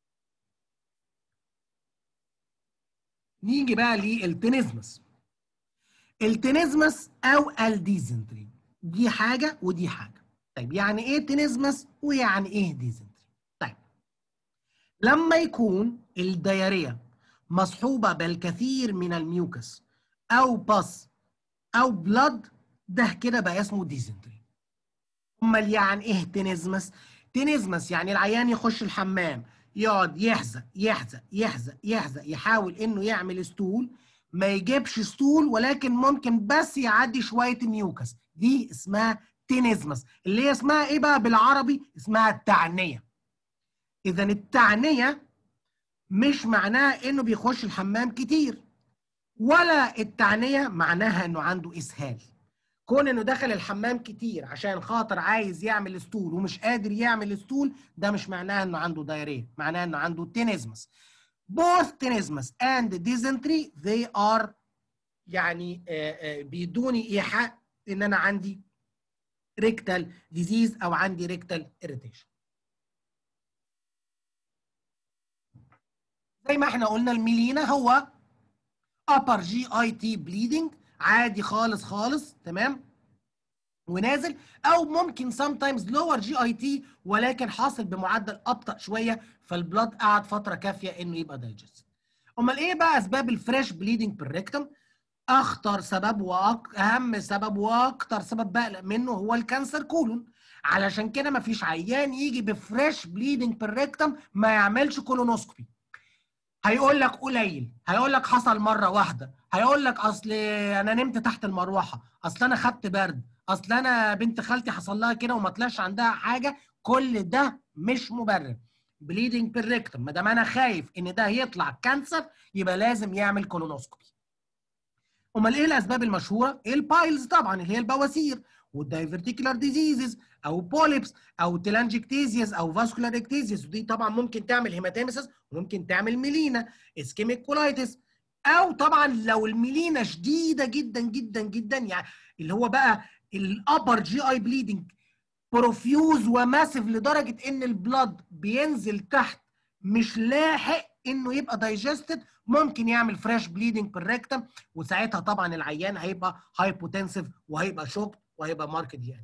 نيجي بقى للتنزمس التنزمس او الديزنتري دي حاجه ودي حاجه طيب يعني ايه تنزمس ويعني ايه ديزنتري طيب لما يكون الدياريه مصحوبه بالكثير من الميوكس او بس او بلاد ده كده بقى اسمه ديزنتري امال يعني ايه تنزمس تنزمس يعني العيان يخش الحمام يقعد يحزق يحزق يحزق يحزق يحاول انه يعمل ستول ما يجيبش ستول ولكن ممكن بس يعدي شويه ميوكس دي اسمها تينيزمس اللي هي اسمها ايه بقى بالعربي اسمها التعنيه اذا التعنيه مش معناها انه بيخش الحمام كتير ولا التعنيه معناها انه عنده اسهال كون انه دخل الحمام كتير عشان خاطر عايز يعمل ستول ومش قادر يعمل ستول ده مش معناه انه عنده دايريه معناه انه عنده تينيزمس both tenesmus and dysentery they are يعني بيدوني ايحاء ان انا عندي ريكتال ديزيز او عندي ريكتال اريتيشن زي ما احنا قلنا الميلينا هو upper GIT bleeding عادي خالص خالص تمام ونازل او ممكن sometimes lower GIT ولكن حاصل بمعدل ابطا شويه فالبلاد قعد فتره كافيه انه يبقى دايجست امال ايه بقى اسباب الفريش بليدنج بالريكتم اخطر سبب واهم سبب واكتر سبب بقلق منه هو الكانسر كولون علشان كده مفيش عيان يجي بفريش بليدنج بالريكتم ما يعملش كولونوسكوبي هيقول لك قليل هيقول لك حصل مره واحده هيقول لك اصل انا نمت تحت المروحه اصل انا خدت برد اصل انا بنت خالتي حصل لها كده وما طلعش عندها حاجه كل ده مش مبرر بليدنج بالريكتم ما دام انا خايف ان ده يطلع كانسر يبقى لازم يعمل كولونوسكوبي امال ايه الاسباب المشهوره البايلز طبعا اللي هي البواسير والدايفرتيكولار ديزيزز او بوليبس او تلانجكتيزيس او فاسكولار اكتيزيس ودي طبعا ممكن تعمل هيماتيمسس وممكن تعمل ميلينا اسكيميك كولايتس او طبعا لو الميلينا شديده جدا جدا جدا يعني اللي هو بقى الابر جي اي بليدنج بروفيوز وماسيف لدرجه ان البلاد بينزل تحت مش لاحق انه يبقى دايجستد ممكن يعمل فريش بليدنج بالريكتم وساعتها طبعا العيان هيبقى هايبوتنسيف وهيبقى شوك وهيبقى ماركت يعني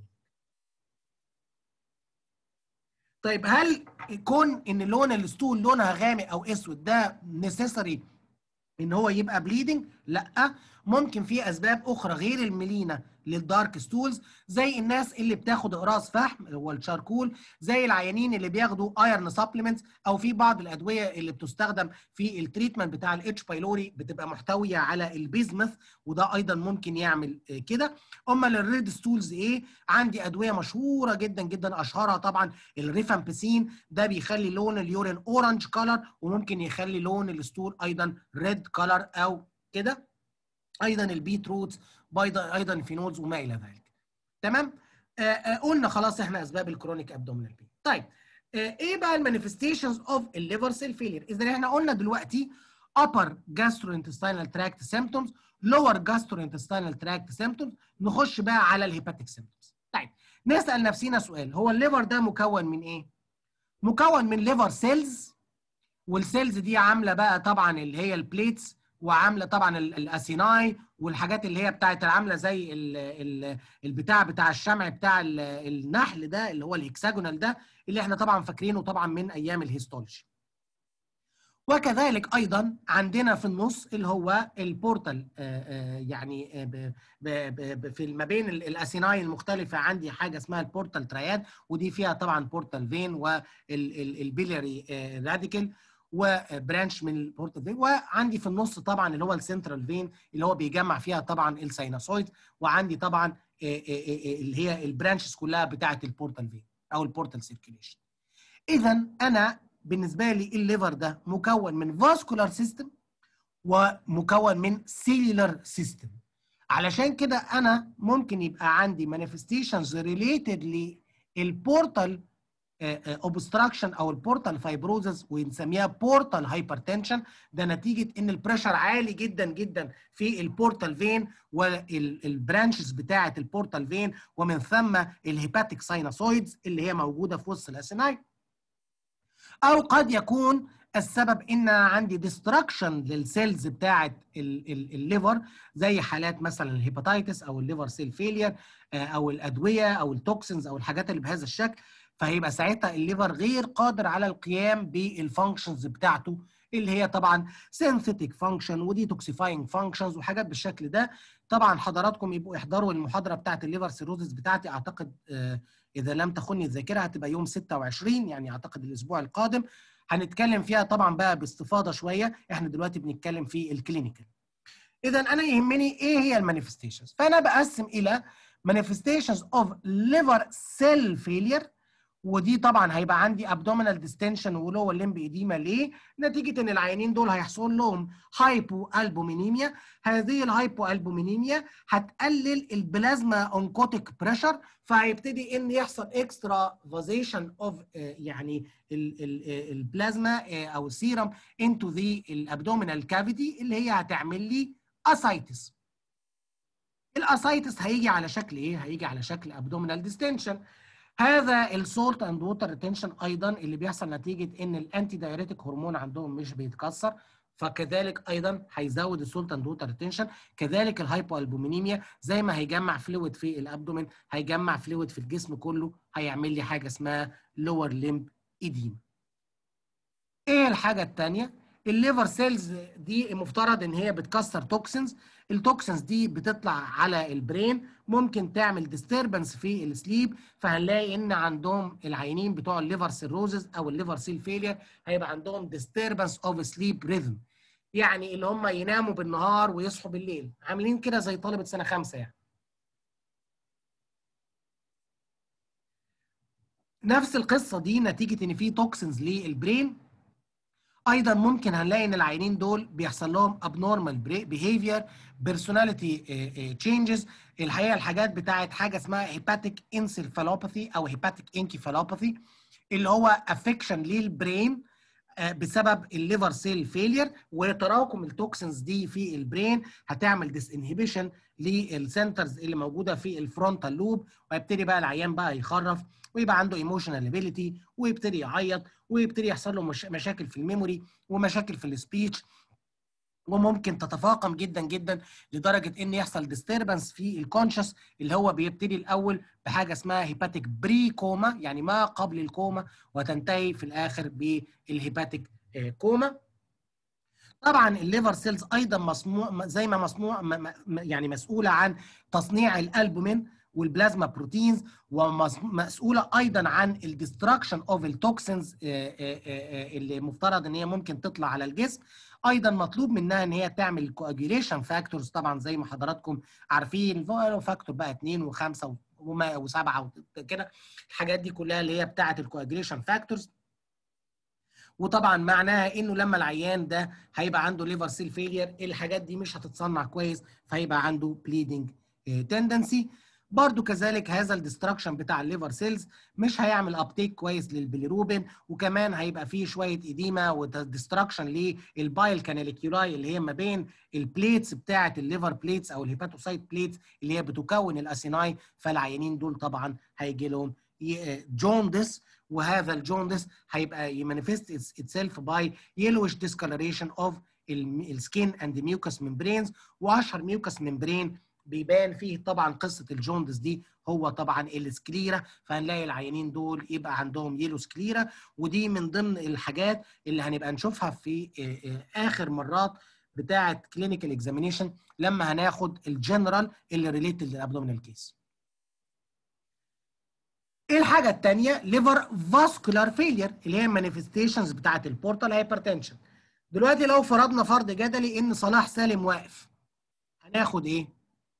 طيب هل كون ان لون الستول لونها غامق او اسود ده نيسيسري ان هو يبقى بليدنج لا ممكن في اسباب اخرى غير الميلينا للدارك ستولز زي الناس اللي بتاخد اقراص فحم اللي هو الشاركول زي العيانين اللي بياخدوا ايرن سبلمنتس او في بعض الادويه اللي بتستخدم في التريتمنت بتاع الاتش بايلوري بتبقى محتويه على البيزمث وده ايضا ممكن يعمل كده اما الريد ستولز ايه عندي ادويه مشهوره جدا جدا اشهرها طبعا الريفامبسين ده بيخلي لون اليورين اورنج كلر وممكن يخلي لون الستول ايضا ريد كلر او كده ايضا البيت روتس ايضا الفينولز وما الى ذلك تمام آآ آآ قلنا خلاص احنا اسباب الكرونيك ابدومينال بين طيب ايه بقى المانيفستيشنز اوف الليفر سيل فيلير اذا احنا قلنا دلوقتي upper gastrointestinal tract symptoms lower gastrointestinal tract symptoms نخش بقى على الهيباتيك symptoms طيب نسال نفسينا سؤال هو الليفر ده مكون من ايه مكون من ليفر سيلز والسيلز دي عامله بقى طبعا اللي هي البليتس وعامله طبعا الاسيناي والحاجات اللي هي بتاعت عامله زي ال ال البتاع بتاع الشمع بتاع النحل ده اللي هو الهكساجونال ده اللي احنا طبعا فاكرينه طبعا من ايام الهيستولوجي وكذلك ايضا عندنا في النص اللي هو البورتال يعني في ما بين الاسيناي المختلفه عندي حاجه اسمها البورتال ترياد ودي فيها طبعا بورتال فين والبيلياري راديكال وبرانش من البورتال فين وعندي في النص طبعا اللي هو السنترال فين اللي هو بيجمع فيها طبعا السايناسويد وعندي طبعا اللي هي البرانشز كلها بتاعه البورتال فين او البورتال سيركيليشن اذا انا بالنسبه لي الليفر ده مكون من فاسكولار سيستم ومكون من سيلولار سيستم علشان كده انا ممكن يبقى عندي مانيفستيشنز ريليتد للبورتال اوبستراكشن او البورتال فايبروزس ونسميها بورتال هايبرتنشن ده نتيجه ان البريشر عالي جدا جدا في البورتال فين والبرانشز بتاعه البورتال فين ومن ثم الهيباتيك سايناسويدز اللي هي موجوده في وسط الاسيناي او قد يكون السبب ان عندي ديستراكشن للسيلز بتاعه الليفر زي حالات مثلا الهيباتيتس او الليفر سيل فيلير او الادويه او التوكسينز او الحاجات اللي بهذا الشكل فهيبقى ساعتها الليفر غير قادر على القيام بالفانكشنز بتاعته اللي هي طبعا سينثيتيك فانكشن وديتوكسيفاينج فانكشنز وحاجات بالشكل ده طبعا حضراتكم يبقوا يحضروا المحاضره بتاعه الليفر سيروزس بتاعتي اعتقد اذا لم تخني الذاكره هتبقى يوم 26 يعني اعتقد الاسبوع القادم هنتكلم فيها طبعا بقى باستفاضه شويه احنا دلوقتي بنتكلم في الكلينيكال اذا انا يهمني ايه هي المانيفستيشنز فانا بقسم الى manifestations of liver cell failure ودي طبعا هيبقى عندي ابدومينال ديستنشن ولور لمب ايديما ليه؟ نتيجه ان العيانين دول هيحصل لهم هايبو البومينيميا هذه الهايبو البومينيميا هتقلل البلازما اونكوتيك بريشر فهيبتدي ان يحصل اكسترا فازيشن اوف يعني البلازما او السيرم انتو ذا الابدومينال كافيتي اللي هي هتعمل لي اسايتس الاسايتس هيجي على شكل ايه؟ هيجي على شكل ابدومينال ديستنشن هذا السولت اند ووتر ريتنشن ايضا اللي بيحصل نتيجه ان الانتي دايوريتك هرمون عندهم مش بيتكسر فكذلك ايضا هيزود السولت اند ووتر ريتنشن كذلك الهايبو البومينيميا زي ما هيجمع فلويد في الابدومين هيجمع فلويد في الجسم كله هيعمل لي حاجه اسمها لور ليمب ايديم ايه الحاجه الثانيه الليفر سيلز دي المفترض ان هي بتكسر توكسينز التوكسينز دي بتطلع على البرين ممكن تعمل ديستربنس في السليب فهنلاقي ان عندهم العينين بتوع الليفر سيروزز او الليفر سيل فيلير هيبقى عندهم ديستربنس اوف سليب ريذم يعني اللي هم يناموا بالنهار ويصحوا بالليل عاملين كده زي طالبه سنه خمسه يعني نفس القصه دي نتيجه ان في توكسينز للبرين ايضا ممكن هنلاقي ان العينين دول بيحصل لهم abnormal behavior personality changes الحقيقه الحاجات بتاعت حاجه اسمها hepatic encephalopathy او hepatic encephalopathy اللي هو affection للبرين بسبب الليفر سيل فيلير وتراكم التوكسينز دي في البرين هتعمل ديس انهبيشن للسنترز اللي موجوده في الفرونتال لوب ويبتدي بقى العيان بقى يخرف ويبقى عنده ايموشنال ابيليتي ويبتدي يعيط ويبتدي يحصل له مش مشاكل في الميموري ومشاكل في السبيتش وممكن تتفاقم جدا جدا لدرجه ان يحصل ديستربنس في الكونشس اللي هو بيبتدي الاول بحاجه اسمها هيباتيك بري كوما يعني ما قبل الكوما وتنتهي في الاخر بالهيباتيك كوما طبعا الليفر سيلز ايضا مصنوع زي ما مصنوع يعني مسؤوله عن تصنيع الالبومين والبلازما بروتينز ومسؤوله ايضا عن الديستراكشن اوف التوكسينز اللي مفترض ان هي ممكن تطلع على الجسم ايضا مطلوب منها ان هي تعمل كواجيوليشن فاكتورز طبعا زي ما حضراتكم عارفين فاكتور بقى 2 و5 و7 وكده الحاجات دي كلها اللي هي بتاعه الكواجيوليشن فاكتورز وطبعا معناها انه لما العيان ده هيبقى عنده ليفر سيل فيلير الحاجات دي مش هتتصنع كويس فهيبقى عنده بليدنج تندنسي برضو كذلك هذا الديستراكشن بتاع الليفر سيلز مش هيعمل ابتيك كويس للبيليروبين وكمان هيبقى فيه شويه اديما وديستراكشن للبايل كاناليكيولاي اللي هي ما بين البليتس بتاعه الليفر بليتس او الهيباتوسايت بليتس اللي هي بتكون الاسيناي فالعيانين دول طبعا هيجي لهم جوندس وهذا الجوندس هيبقى يمانيفست اتسيلف باي يلوش ديسكولريشن اوف السكين اند ميوكس ممبرينز واشهر ميوكس ممبرين بيبان فيه طبعا قصه الجوندس دي هو طبعا السكليرا فهنلاقي العيانين دول يبقى عندهم يلو سكليرا ودي من ضمن الحاجات اللي هنبقى نشوفها في اخر مرات بتاعه كلينيكال اكزامينيشن لما هناخد الجنرال اللي ريليتد للابدومينال كيس. ايه الحاجه الثانيه؟ ليفر فاسكولار فيلير اللي هي المانيفستيشنز بتاعه البورتال هايبرتنشن. دلوقتي لو فرضنا فرض جدلي ان صلاح سالم واقف هناخد ايه؟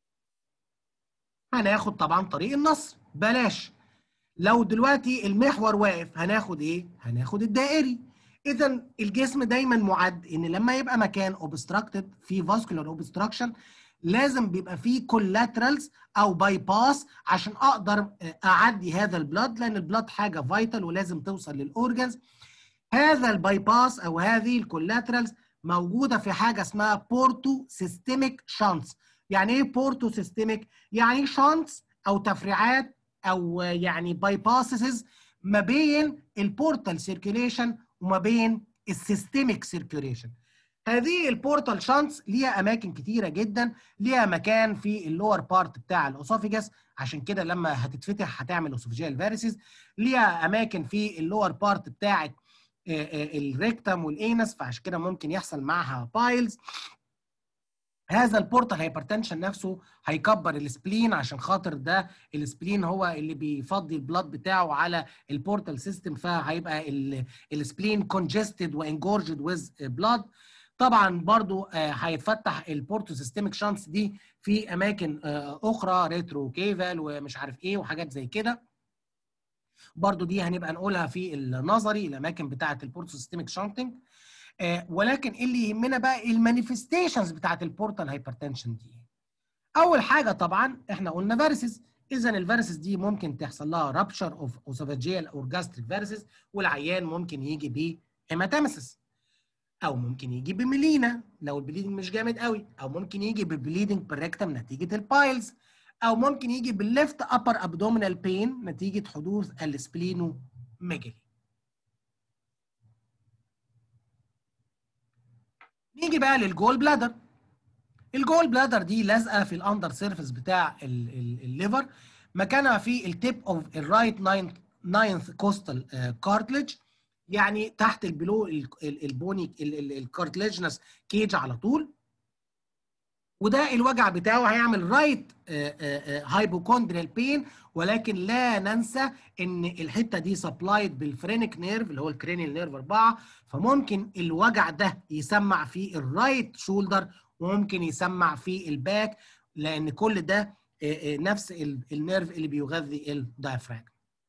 هناخد طبعا طريق النصر بلاش لو دلوقتي المحور واقف هناخد ايه؟ هناخد الدائري اذا الجسم دايما معد ان لما يبقى مكان اوبستراكتد في فاسكولار اوبستراكشن لازم بيبقى فيه كولاترالز او باي باس عشان اقدر اعدي هذا البلاد لان البلاد حاجه فايتال ولازم توصل للاورجنز هذا الباي باس او هذه الكولاترالز موجوده في حاجه اسمها بورتو سيستميك شانس يعني ايه بورتو سيستميك يعني شانس او تفريعات او يعني باي باسز ما بين البورتال سيركيوليشن وما بين السيستميك سيركيوليشن هذه البورتال شانس ليها اماكن كتيره جدا ليها مكان في اللور بارت بتاع الاسوفيجاس عشان كده لما هتتفتح هتعمل اسوفيجيال فاريسز ليها اماكن في اللور بارت بتاعه الريكتم والانس فعشان كده ممكن يحصل معها بايلز هذا البورتال هايبرتنشن نفسه هيكبر السبلين عشان خاطر ده السبلين هو اللي بيفضي البلاد بتاعه على البورتال سيستم فهيبقى السبلين كونجستد وانجورجد ويز بلاد طبعا برضو هيتفتح البورتو سيستميك شانس دي في اماكن اخرى ريترو كيفال ومش عارف ايه وحاجات زي كده برضو دي هنبقى نقولها في النظري الاماكن بتاعه البورتو سيستميك شانتنج ولكن اللي يهمنا بقى المانيفستيشنز بتاعه البورتال هايبرتنشن دي اول حاجه طبعا احنا قلنا فيرسز اذا الفيرسز دي ممكن تحصل لها رابشر اوف اوسوفاجيال اور جاستريك فيرسز والعيان ممكن يجي بهيماتيمسيس او ممكن يجي بميلينا لو البليدنج مش جامد قوي او ممكن يجي ببليدنج بالريكتم نتيجه البايلز او ممكن يجي بالليفت ابر ابدومينال بين نتيجه حدوث السبلينو ميجالي نيجي بقى للجول بلادر الجول بلادر دي لازقه في الاندر سيرفيس بتاع الليفر مكانها في التيب اوف الرايت ناينث كوستال كارتلج يعني تحت البلو البوني الكارتلجنس كيج على طول وده الوجع بتاعه هيعمل رايت هايبوكوندريال بين ولكن لا ننسى ان الحته دي سبلايد بالفرينك نيرف اللي هو الكرينيال نيرف 4 فممكن الوجع ده يسمع في الرايت شولدر وممكن يسمع في الباك لان كل ده نفس النيرف اللي بيغذي الدايفراجم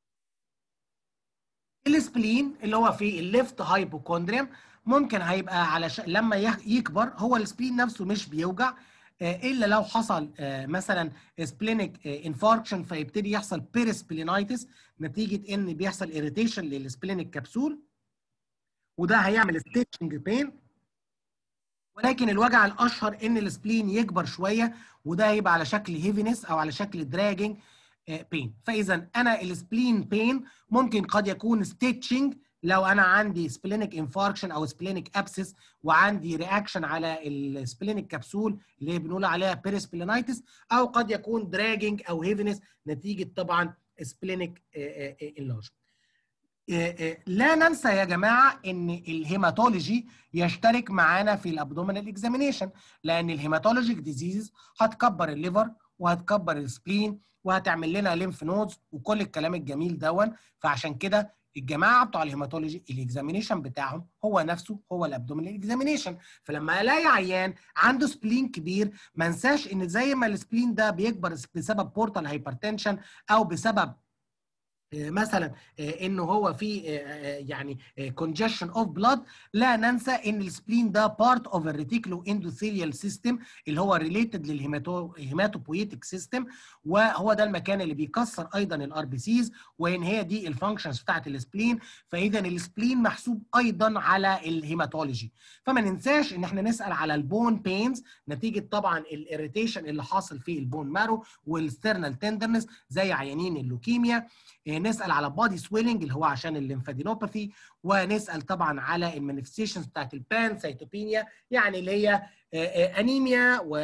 السبلين اللي هو في الليفت هايبوكوندريم ممكن هيبقى على ش... لما يكبر هو السبلين نفسه مش بيوجع الا لو حصل مثلا سبلينيك انفاركشن فيبتدي يحصل بيرسبلينايتس نتيجه ان بيحصل اريتيشن للسبلينيك كبسول وده هيعمل ستيتشنج بين ولكن الوجع الاشهر ان السبلين يكبر شويه وده هيبقى على شكل هيفينس او على شكل دراجنج بين فاذا انا السبلين بين ممكن قد يكون ستيتشنج لو انا عندي سبلينيك انفاركشن او سبلينيك ابسس وعندي رياكشن على السبلينيك كبسول اللي بنقول عليها بيرسبلينايتس او قد يكون دراجنج او هيفنس نتيجه طبعا سبلينيك انلارج لا ننسى يا جماعه ان الهيماتولوجي يشترك معانا في الابدومينال اكزامينيشن لان الهيماتولوجيك ديزيز هتكبر الليفر وهتكبر السبلين وهتعمل لنا ليمف نودز وكل الكلام الجميل دون فعشان كده الجماعه بتوع الهيماتولوجي الاكزامينيشن بتاعهم هو نفسه هو الابدومينال اكزامينيشن فلما الاقي عيان عنده سبلين كبير ما انساش ان زي ما السبلين ده بيكبر بسبب بورتال هايبرتنشن او بسبب مثلا انه هو في يعني congestion اوف بلاد لا ننسى ان السبلين ده بارت اوف الريتيكولو اندوثيليال سيستم اللي هو ريليتد للهيماتوبويتيك سيستم وهو ده المكان اللي بيكسر ايضا الار بي سيز وان هي دي الفانكشنز بتاعت السبلين فاذا السبلين محسوب ايضا على الهيماتولوجي فما ننساش ان احنا نسال على البون بينز نتيجه طبعا الاريتيشن اللي حاصل في البون مارو والسترنال تندرنس زي عيانين اللوكيميا نسال على بادي سويلنج اللي هو عشان الليمفادينوباثي ونسال طبعا على المانيفستيشنز بتاعت البان سيتوبينيا يعني اللي هي انيميا و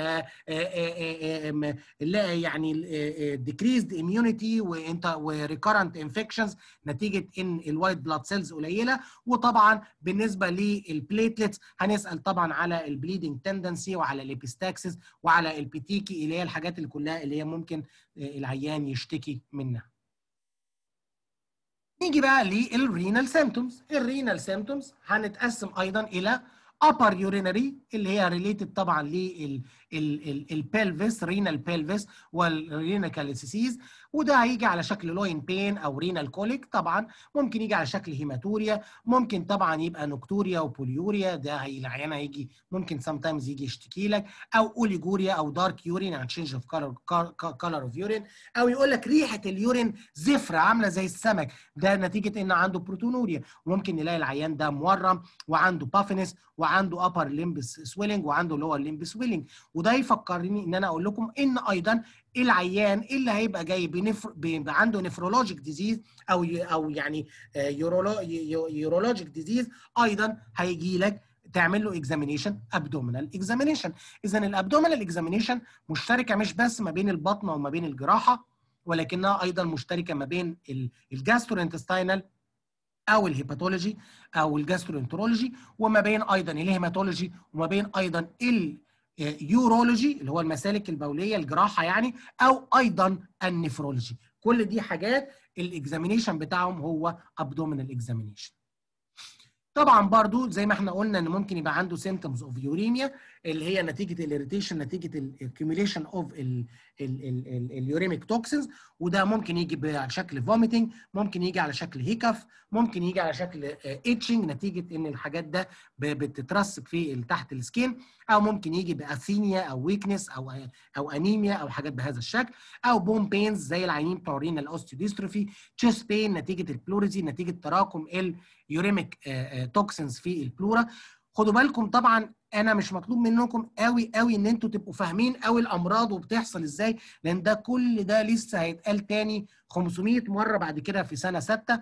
يعني ديكريزد اميونيتي وانت وريكارنت انفكشنز نتيجه ان الوايت بلاد سيلز قليله وطبعا بالنسبه للبليتلتس هنسال طبعا على البليدنج تندنسي وعلى الابيستاكسس وعلى البيتيكي اللي هي الحاجات اللي كلها اللي هي ممكن العيان يشتكي منها. نيجي بقى للرينال سيمتومز، الرينال سيمتومز هنتقسم ايضا الى upper urinary اللي هي ريليتد طبعا للبلفس رينال بلفس والرينال كالسيسيز وده هيجي على شكل لوين بين او رينال كوليك طبعا ممكن يجي على شكل هيماتوريا ممكن طبعا يبقى نكتوريا وبوليوريا ده هي العيان هيجي ممكن سام تايمز يجي يشتكي لك او اوليجوريا او دارك يورين يعني تشينج اوف كلر كلر اوف يورين او يقول لك ريحه اليورين زفره عامله زي السمك ده نتيجه ان عنده بروتونوريا وممكن نلاقي العيان ده مورم وعنده بافنس وعنده ابر ليمبس سويلنج وعنده لور ليمب سويلنج وده يفكرني ان انا اقول لكم ان ايضا العيان اللي هيبقى جاي بنفر... بيبقى عنده نفرولوجيك ديزيز او ي... او يعني يورولو... يورولوجيك ديزيز ايضا هيجي لك تعمل له اكزامينيشن ابدومينال اكزامينيشن اذا الابدومينال اكزامينيشن مشتركه مش بس ما بين البطن وما بين الجراحه ولكنها ايضا مشتركه ما بين الجاسترو او الهيباتولوجي او الجاسترونترولوجي وما بين ايضا الهيماتولوجي وما بين ايضا اليورولوجي اللي هو المسالك البوليه الجراحه يعني او ايضا النفرولوجي كل دي حاجات الاكزامينيشن بتاعهم هو ابدومينال اكزامينيشن طبعا برضو زي ما احنا قلنا ان ممكن يبقى عنده سيمتومز اوف يوريميا اللي هي نتيجه الاريتيشن نتيجه الاكيوميليشن اوف اليوريميك توكسينز وده ممكن يجي على شكل فوميتنج ممكن يجي على شكل هيكف ممكن يجي على شكل اتشنج نتيجه ان الحاجات ده بتترسب في تحت السكين او ممكن يجي باثينيا او ويكنس او او انيميا او حاجات بهذا الشكل او بوم بينز زي العينين بتوع رينال اوستيوديستروفي تشيست بين نتيجه البلوريزي نتيجه تراكم اليوريميك توكسينز في البلورا خدوا بالكم طبعا انا مش مطلوب منكم قوي قوي ان انتوا تبقوا فاهمين قوي الامراض وبتحصل ازاي لان ده كل ده لسه هيتقال تاني 500 مره بعد كده في سنه سته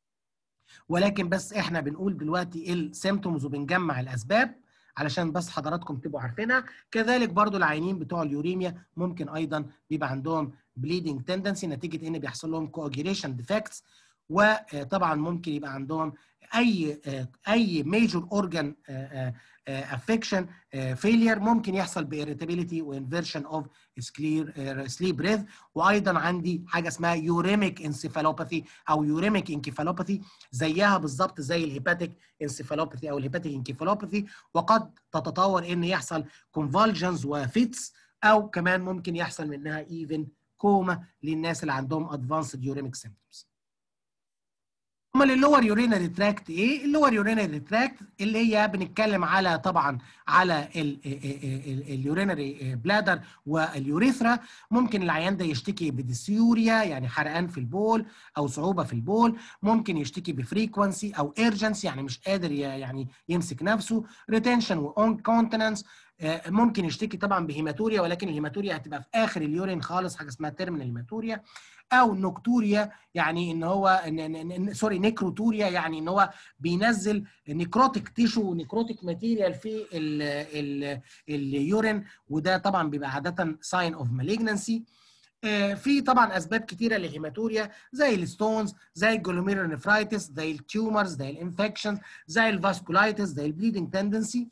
ولكن بس احنا بنقول دلوقتي السيمتومز وبنجمع الاسباب علشان بس حضراتكم تبقوا عارفينها كذلك برضو العينين بتوع اليوريميا ممكن ايضا بيبقى عندهم بليدنج تندنسي نتيجه ان بيحصل لهم كواجيليشن ديفكتس وطبعا ممكن يبقى عندهم اي اي ميجور اورجان افكشن فيلير ممكن يحصل بإيريتابيليتي وانفيرشن اوف سليب بريث وايضا عندي حاجه اسمها يوريميك انسيفالوباثي او يوريميك انكيفالوباثي زيها بالظبط زي الهيباتيك انسيفالوباثي او الهيباتيك انكيفالوباثي وقد تتطور ان يحصل كونفالجنز وفيتس او كمان ممكن يحصل منها ايفن كوما للناس اللي عندهم ادفانسد يوريميك سيمبتومز امال اللور يورينري تراكت ايه؟ اللور يورينري تراكت اللي هي بنتكلم على طبعا على اليورينري بلادر واليوريثرا ممكن العيان ده يشتكي بديسيوريا يعني حرقان في البول او صعوبه في البول ممكن يشتكي بفريكونسي او ايرجنسي يعني مش قادر يعني يمسك نفسه ريتنشن واون كونتيننس ممكن يشتكي طبعا بهيماتوريا ولكن الهيماتوريا هتبقى في اخر اليورين خالص حاجه اسمها تيرمينال هيماتوريا او نكتوريا يعني ان هو سوري نيكروتوريا يعني ان هو بينزل نيكروتيك تيشو ونيكروتيك ماتيريال في ال ال اليورين وده طبعا بيبقى عاده ساين اوف مالجنسي في طبعا اسباب كتيره للهيماتوريا زي الستونز زي الجلوميرونيفرايتس زي التيومرز زي الانفكشنز زي الفاسكولايتس زي البليدنج تندنسي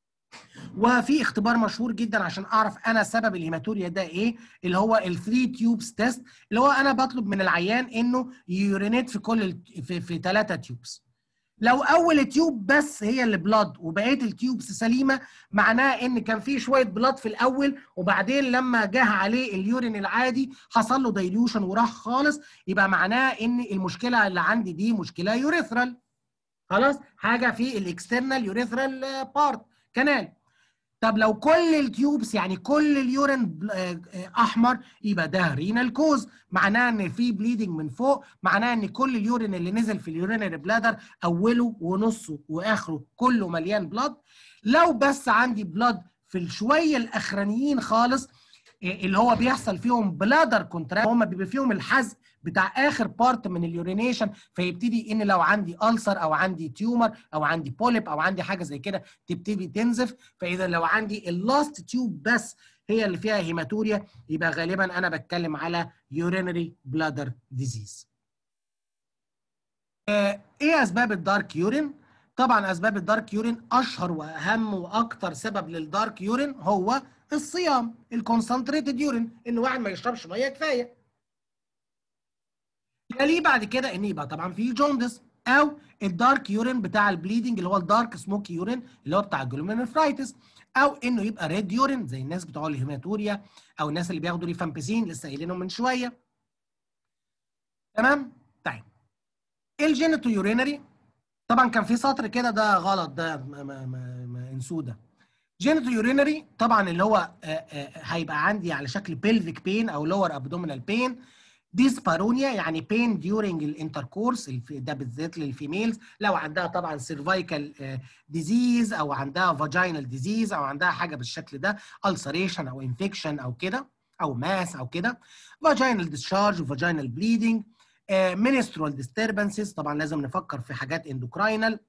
وفي اختبار مشهور جدا عشان اعرف انا سبب الهيماتوريا ده ايه اللي هو الثري تيوبس تيست اللي هو انا بطلب من العيان انه يورينيت في كل في, في ثلاثه تيوبس لو اول تيوب بس هي اللي بلاد وبقيه التيوبس سليمه معناها ان كان في شويه بلاد في الاول وبعدين لما جه عليه اليورين العادي حصل له دايليوشن وراح خالص يبقى معناها ان المشكله اللي عندي دي مشكله يوريثرال خلاص حاجه في الاكسترنال يوريثرال بارت كانال طب لو كل التيوبس يعني كل اليورين احمر يبقى ده رينال كوز معناه ان في بليدنج من فوق معناه ان كل اليورين اللي نزل في اليورينري بلادر اوله ونصه واخره كله مليان بلاد لو بس عندي بلاد في الشويه الاخرانيين خالص اللي هو بيحصل فيهم بلادر كونتراكت هم بيبقى فيهم الحزق بتاع اخر بارت من اليورينيشن فيبتدي ان لو عندي ألسر او عندي تيومر او عندي بوليب او عندي حاجه زي كده تبتدي تنزف فاذا لو عندي اللاست تيوب بس هي اللي فيها هيماتوريا يبقى غالبا انا بتكلم على يورينري بلادر ديزيز ايه اسباب الدارك يورين طبعا اسباب الدارك يورين اشهر واهم واكثر سبب للدارك يورين هو الصيام الكونسنتريتد يورين ان واحد ما يشربش ميه كفايه يليه بعد كده ان يبقى طبعا في جوندس او الدارك يورين بتاع البليدنج اللي هو الدارك سموكي يورين اللي هو بتاع الجلومينوفرايتس او انه يبقى ريد يورين زي الناس بتوع الهيماتوريا او الناس اللي بياخدوا ريفامبيسين لسه قايلينهم من شويه تمام طيب الجينيتو يورينري طبعا كان في سطر كده ده غلط ده ما ما ما, ما انسوه ده جينيتو يورينري طبعا اللي هو هيبقى عندي على شكل بيلفيك بين او لور ابدومينال بين ديسبارونيا يعني بين ديورنج الانتركورس ده بالذات للفيميلز لو عندها طبعا سيرفايكال ديزيز او عندها فاجينال ديزيز او عندها حاجه بالشكل ده السريشن او انفكشن او كده او ماس او كده فاجينال ديسشارج وفاجينال بليدنج منسترال ديستربنسز طبعا لازم نفكر في حاجات اندوكراينال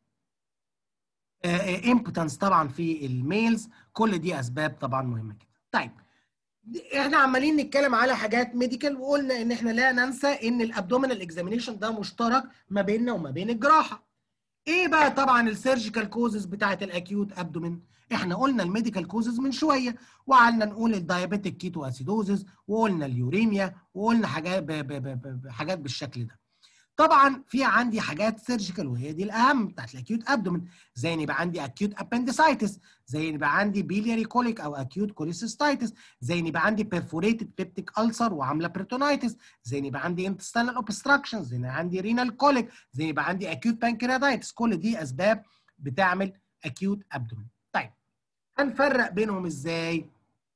امبوتنس طبعا في الميلز كل دي اسباب طبعا مهمه جدا طيب احنا عمالين نتكلم على حاجات ميديكال وقلنا ان احنا لا ننسى ان الابدومينال اكزامينيشن ده مشترك ما بيننا وما بين الجراحه ايه بقى طبعا السيرجيكال كوزز بتاعه الاكيوت ابدومين احنا قلنا الميديكال كوزز من شويه وقعدنا نقول الدايابيتيك كيتو اسيدوزز وقلنا اليوريميا وقلنا حاجات ب ب ب حاجات بالشكل ده طبعا في عندي حاجات سيرجيكال وهي دي الاهم بتاعت الاكيوت ابدومين زي ان يبقى عندي اكيوت ابندسايتس زي ان يبقى عندي بيلياري كوليك او اكيوت كوليسيستايتس زي ان يبقى عندي بيرفوريتد بيبتيك ألسر وعامله بريتونايتس زي ان يبقى عندي انتستينال اوبستراكشن زي ان عندي رينال كوليك زي ان يبقى عندي اكيوت بانكرياتايتس كل دي اسباب بتعمل اكيوت ابدومين طيب هنفرق بينهم ازاي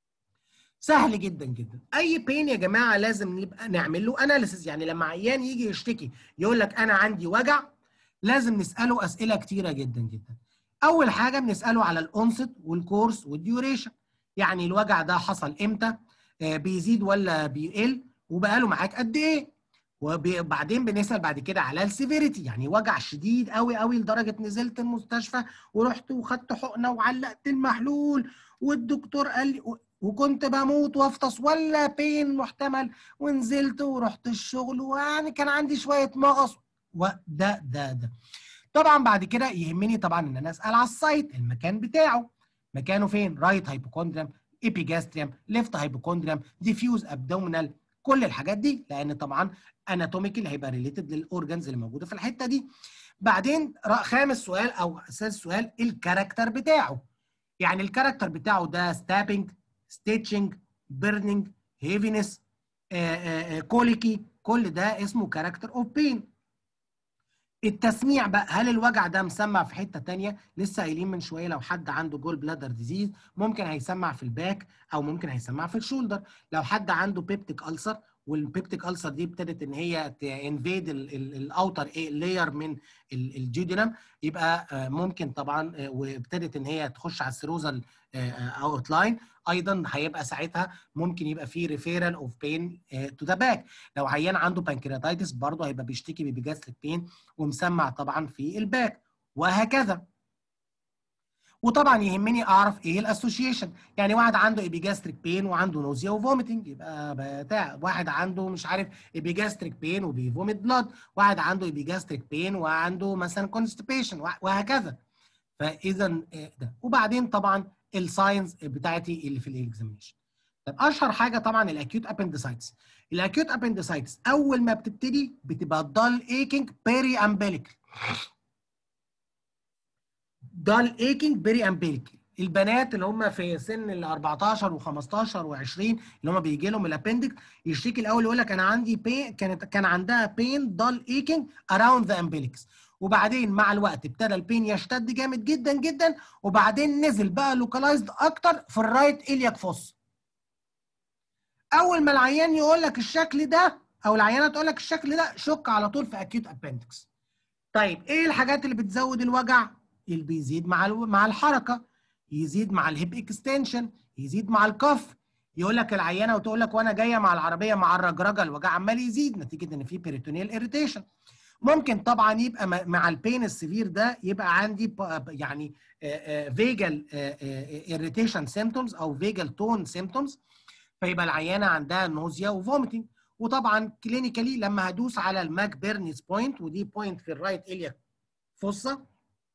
سهل جدا جدا اي بين يا جماعه لازم نبقى نعمل له اناليسيس يعني لما عيان يجي يشتكي يقول لك انا عندي وجع لازم نساله اسئله كتيره جدا جدا اول حاجه بنساله على الانست والكورس والديوريشن يعني الوجع ده حصل امتى آه بيزيد ولا بيقل وبقاله معاك قد ايه وبعدين بنسال بعد كده على السيفيريتي يعني وجع شديد قوي قوي لدرجه نزلت المستشفى ورحت وخدت حقنه وعلقت المحلول والدكتور قال لي وكنت بموت وافطس ولا بين محتمل ونزلت ورحت الشغل ويعني كان عندي شويه مغص وده ده ده طبعا بعد كده يهمني طبعا ان انا اسال على السايت المكان بتاعه مكانه فين رايت هايبوكوندريم ايبيجاستريم ليفت هايبوكوندريم ديفيوز ابدومينال كل الحاجات دي لان طبعا اناتوميكال هيبقى ريليتد للاورجنز اللي موجوده في الحته دي بعدين خامس سؤال او اساس سؤال الكاركتر بتاعه يعني الكاركتر بتاعه ده ستابنج ستيتشنج بيرنينج هيفينس كوليكي كل ده اسمه كاركتر اوف بين التسميع بقى هل الوجع ده مسمع في حته تانية لسه قايلين من شويه لو حد عنده جول بلادر ديزيز ممكن هيسمع في الباك او ممكن هيسمع في الشولدر لو حد عنده بيبتيك ألسر والبيبتيك ألسر دي ابتدت ان هي انفيد الاوتر لاير من الجيودينم يبقى ممكن طبعا وابتدت ان هي تخش على السيروزال اوت لاين ايضا هيبقى ساعتها ممكن يبقى في ريفيرال اوف بين تو ذا باك لو عيان عنده بانكرياتايتس برضه هيبقى بيشتكي ببيجاستريك بين ومسمع طبعا في الباك وهكذا وطبعا يهمني اعرف ايه الاسوشيشن يعني واحد عنده ايبيجاستريك بين وعنده نوزيا وفوميتنج يبقى بتاع واحد عنده مش عارف ايبيجاستريك بين وبيفوميت بلاد واحد عنده ايبيجاستريك بين وعنده مثلا كونستيبيشن وهكذا فاذا ده وبعدين طبعا الساينز بتاعتي اللي في الاكزامينشن طب اشهر حاجه طبعا الاكيوت ابندسايتس الاكيوت ابندسايتس اول ما بتبتدي بتبقى دال ايكينج بيري امبليكال دال ايكينج بيري امبليكال البنات اللي هم في سن ال 14 و15 و20 اللي هم بيجي لهم الابندكس يشتكي الاول يقول لك انا عندي بين كانت كان عندها بين دال ايكينج اراوند ذا امبليكس وبعدين مع الوقت ابتدى البين يشتد جامد جدا جدا وبعدين نزل بقى لوكالايزد اكتر في الرايت الياك فوس اول ما العيان يقول لك الشكل ده او العيانه تقول لك الشكل ده شك على طول في اكيوت ابندكس طيب ايه الحاجات اللي بتزود الوجع اللي بيزيد مع مع الحركه يزيد مع الهيب اكستنشن يزيد مع الكف يقول لك العيانه وتقول لك وانا جايه مع العربيه مع الرجرجه الوجع عمال يزيد نتيجه ان في بيريتونيال اريتيشن ممكن طبعا يبقى مع البين السيفير ده يبقى عندي يعني فيجال اريتيشن سيمتومز او فيجال تون سيمتومز فيبقى العيانه عندها نوزيا وفوميتنج وطبعا كلينيكالي لما هدوس على الماك بيرنيس بوينت ودي بوينت في الرايت اليا فوسا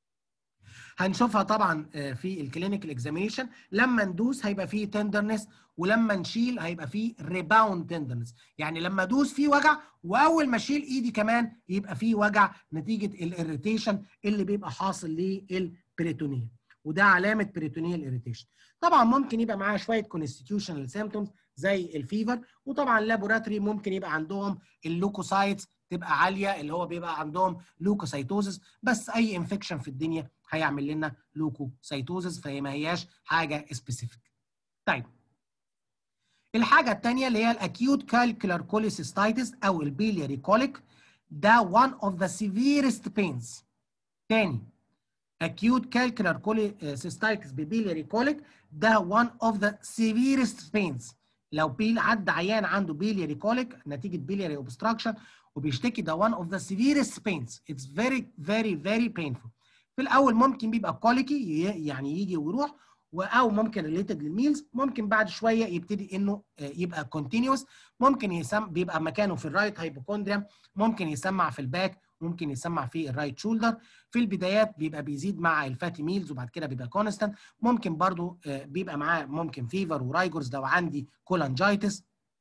هنشوفها طبعا في الكلينيكال اكزامينيشن لما ندوس هيبقى فيه تندرنس ولما نشيل هيبقى فيه ريباوند تندرنس يعني لما ادوس فيه وجع واول ما اشيل ايدي كمان يبقى فيه وجع نتيجه الاريتيشن اللي بيبقى حاصل للبريتونيا وده علامه بريتونيال اريتيشن طبعا ممكن يبقى معاه شويه كونستيتيوشنال سيمبتومز زي الفيفر وطبعا لابوراتوري ممكن يبقى عندهم اللوكوسايتس تبقى عاليه اللي هو بيبقى عندهم لوكوسايتوزس بس اي انفكشن في الدنيا هيعمل لنا لوكوسايتوزس فهي ما هياش حاجه سبيسيفيك. طيب الحاجه الثانيه اللي هي الاكيوت كالكولار كوليسيستايتس او البيلياري كوليك ده one of the severest pains. تاني acute calcular cholecystitis ببيلياري كوليك ده one of the severest pains. لو بيل حد عيان عنده بيلياري كوليك نتيجه بيلياري اوبستراكشن وبيشتكي ده one of the severest pains. It's very very very painful. في الاول ممكن بيبقى كوليكي يعني يجي ويروح او ممكن ريليتد للميلز ممكن بعد شويه يبتدي انه يبقى كونتينيوس ممكن يسمى بيبقى مكانه في الرايت هايبوكوندريم ممكن يسمع في الباك ممكن يسمع في الرايت شولدر في البدايات بيبقى بيزيد مع الفاتي ميلز وبعد كده بيبقى كونستنت ممكن برضو بيبقى معاه ممكن فيفر ورايجورز لو عندي كولانجايتس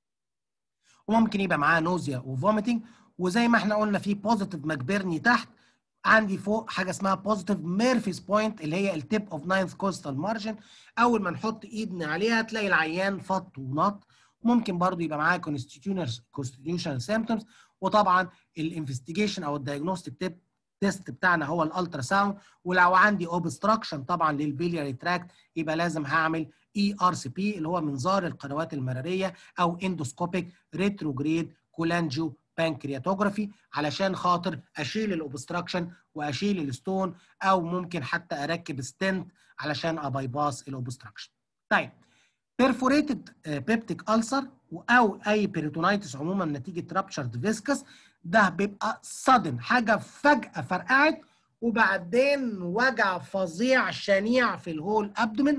وممكن يبقى معاه نوزيا وفوميتنج وزي ما احنا قلنا في بوزيتيف ماكبيرني تحت عندي فوق حاجه اسمها بوزيتيف ميرفيز بوينت اللي هي التيب اوف ناينث كوستال مارجن اول ما نحط ايدنا عليها تلاقي العيان فط ونط ممكن برضو يبقى معاه كونستيتيوشنال سيمبتومز وطبعا الانفستيجيشن او الدايجنوستيك تيب تيست بتاعنا هو الالترا ساوند ولو عندي اوبستراكشن طبعا للبيلياري تراكت يبقى لازم هعمل اي ار سي بي اللي هو منظار القنوات المراريه او اندوسكوبيك ريتروجريد كولانجيو بانكرياتوجرافي علشان خاطر اشيل الاوبستراكشن واشيل الستون او ممكن حتى اركب ستنت علشان ابايباس الاوبستراكشن. طيب بيرفوريتد بيبتيك ألسر او اي بيريتونايتس عموما نتيجه رابتشرد فيسكس ده بيبقى صدم حاجه فجاه فرقعت وبعدين وجع فظيع شنيع في الهول ابدومن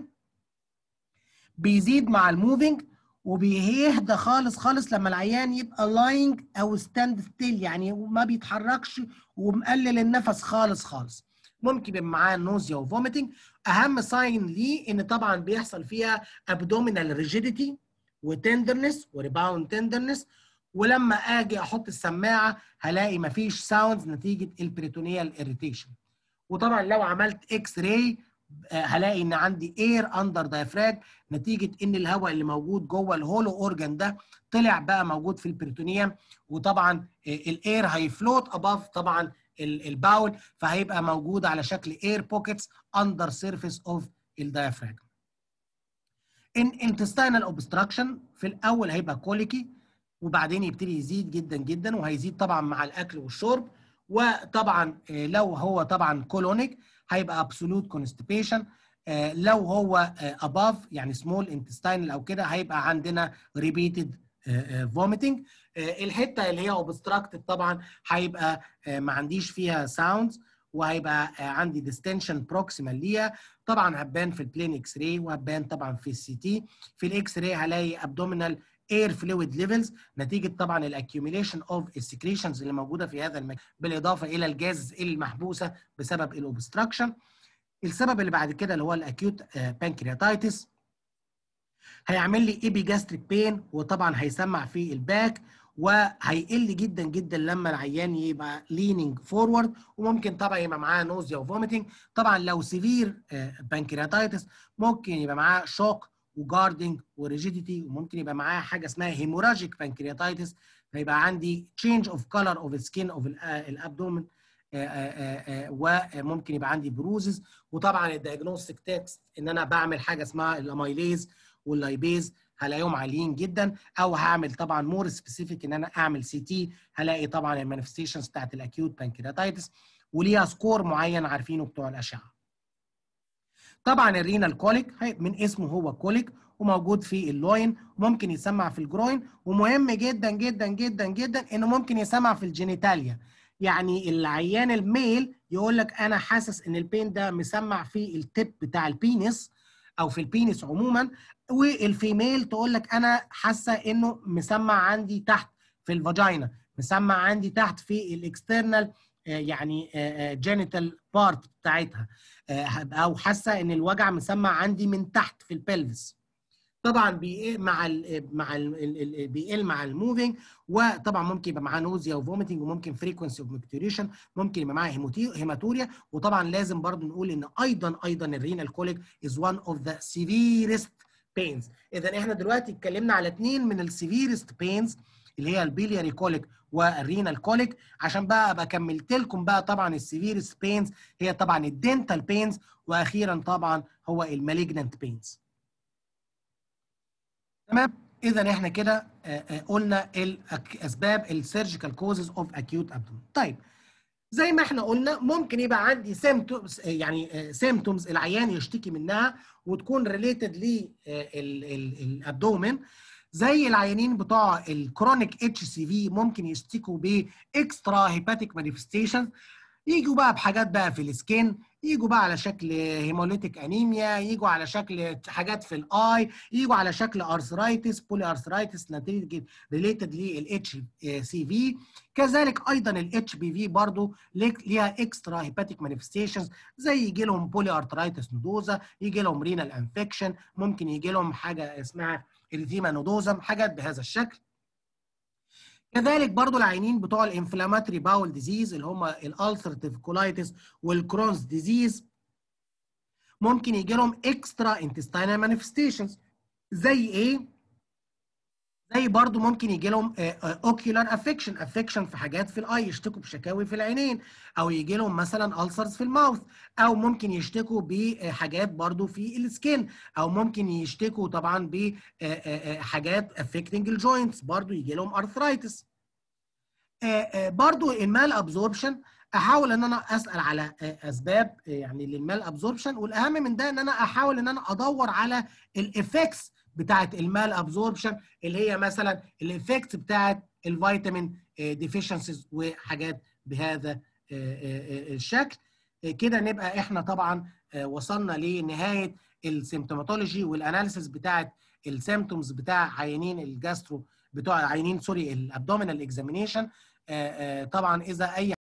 بيزيد مع الموفينج وبيهدى خالص خالص لما العيان يبقى لاينج او ستاند ستيل يعني ما بيتحركش ومقلل النفس خالص خالص ممكن يبقى معاه نوزيا وفوميتنج اهم ساين ليه ان طبعا بيحصل فيها ابدومينال ريجيديتي وتندرنس وريباوند تندرنس ولما اجي احط السماعه هلاقي مفيش ساوندز نتيجه البريتونيال اريتيشن وطبعا لو عملت اكس راي هلاقي ان عندي اير اندر دايفراج نتيجه ان الهواء اللي موجود جوه الهولو اورجان ده طلع بقى موجود في البريتونيوم وطبعا الاير هيفلوت اباف طبعا الباول فهيبقى موجود على شكل اير بوكيتس اندر سيرفيس اوف الدايفراج ان intestinal اوبستراكشن في الاول هيبقى كوليكي وبعدين يبتدي يزيد جدا جدا وهيزيد طبعا مع الاكل والشرب وطبعا لو هو طبعا كولونيك هيبقى ابسولوت كونستيبيشن لو هو اباف يعني سمول انتستاينال او كده هيبقى عندنا ريبيتد فوميتنج الحته اللي هي اوبستراكتد طبعا هيبقى ما عنديش فيها ساوندز وهيبقى عندي ديستنشن بروكسيمال ليها طبعا هتبان في البلين اكس راي وهتبان طبعا في السي تي في الاكس راي هلاقي ابدومينال اير فلويد ليفلز نتيجه طبعا الاكيوميليشن اوف السكريشنز اللي موجوده في هذا المكان بالاضافه الى الجاز المحبوسه بسبب الاوبستراكشن السبب اللي بعد كده اللي هو الاكيوت بانكرياتايتس هيعمل لي ايبي جاستريك بين وطبعا هيسمع في الباك وهيقل جدا جدا لما العيان يبقى ليننج فورورد وممكن طبعا يبقى معاه نوزيا وفوميتنج طبعا لو سيفير بانكرياتايتس ممكن يبقى معاه شوك وجاردنج وريجيديتي وممكن يبقى معاه حاجه اسمها هيموراجيك بانكرياتايتس فيبقى عندي تشينج اوف كلر اوف سكين اوف الابدومن وممكن يبقى عندي بروزز وطبعا الدايجنوستيك تكست ان انا بعمل حاجه اسمها الاميليز واللايبيز هلاقيهم عاليين جدا او هعمل طبعا مور سبيسيفيك ان انا اعمل سي تي هلاقي طبعا المانيفستيشنز بتاعت الاكيوت بانكرياتايتس وليها سكور معين عارفينه بتوع الاشعه. طبعا الرينال كوليك من اسمه هو كوليك وموجود في اللوين وممكن يسمع في الجروين ومهم جدا جدا جدا جدا انه ممكن يسمع في الجينيتاليا يعني العيان الميل يقول لك انا حاسس ان البين ده مسمع في التip بتاع البينس او في البينس عموما والفيميل تقول لك انا حاسه انه مسمع عندي تحت في الفاجينا مسمع عندي تحت في الاكسترنال يعني جينيتال بارت بتاعتها او حاسه ان الوجع مسمع عندي من تحت في البلفس طبعا بيقل مع ال مع ال بيقل مع الموفينج وطبعا ممكن يبقى معاه نوزيا وفوميتنج وممكن فريكونسي اوف مكتوريشن ممكن يبقى معاه هيماتوريا وطبعا لازم برضو نقول ان ايضا ايضا الرينال كوليك از one اوف ذا severest pains اذا احنا دلوقتي اتكلمنا على اثنين من السيفيرست بينز اللي هي البيلياري كوليك والرينال كوليك عشان بقى ابقى كملت لكم بقى طبعا السيفيرست بينز هي طبعا الدنتال بينز واخيرا طبعا هو المالجنانت بينز تمام اذا احنا كده قلنا الاسباب السيرجيكال كوزز اوف اكيوت ابدومين طيب زي ما احنا قلنا ممكن يبقى عندي سيمتومز يعني سيمتومز العيان يشتكي منها وتكون ريليتد للابدومين زي العيانين بتوع الكرونيك اتش سي في ممكن يشتكوا باكسترا هيباتيك مانيفستيشن يجوا بقى بحاجات بقى في السكين يجوا بقى على شكل هيموليتيك انيميا يجوا على شكل حاجات في الاي يجوا على شكل ارثرايتس بولي ارثرايتس نتيجه ريليتد للاتش سي في كذلك ايضا الاتش بي في برضه ليها اكسترا هيباتيك مانيفستيشنز زي يجي لهم بولي ارثرايتس نودوزا يجي لهم رينال انفكشن ممكن يجي لهم حاجه اسمها اريثيما نودوزم حاجات بهذا الشكل كذلك برضو العينين بتوع الانفلاماتري باول ديزيز اللي هم الالسرتيف كولايتس والكرونز ديزيز ممكن يجي لهم اكسترا انتستينال مانيفستيشنز زي ايه؟ زي برضو ممكن يجي لهم اوكيولار افكشن افكشن في حاجات في الاي يشتكوا بشكاوي في العينين او يجي لهم مثلا السرز في الماوث او ممكن يشتكوا بحاجات برضو في السكين او ممكن يشتكوا طبعا بحاجات افكتنج الجوينتس برضو يجي لهم ارثرايتس برضو المال ابزوربشن احاول ان انا اسال على اسباب يعني للمال ابزوربشن والاهم من ده ان انا احاول ان انا ادور على الافكتس بتاعت المال ابزوربشن اللي هي مثلا الافكت بتاعت الفيتامين ديفيشنسيز وحاجات بهذا الشكل كده نبقى احنا طبعا وصلنا لنهايه السيمتوماتولوجي والاناليسيس بتاعت السيمتومز بتاع عيانين الجاسترو بتوع عيانين سوري الابدومينال اكزامينيشن طبعا اذا اي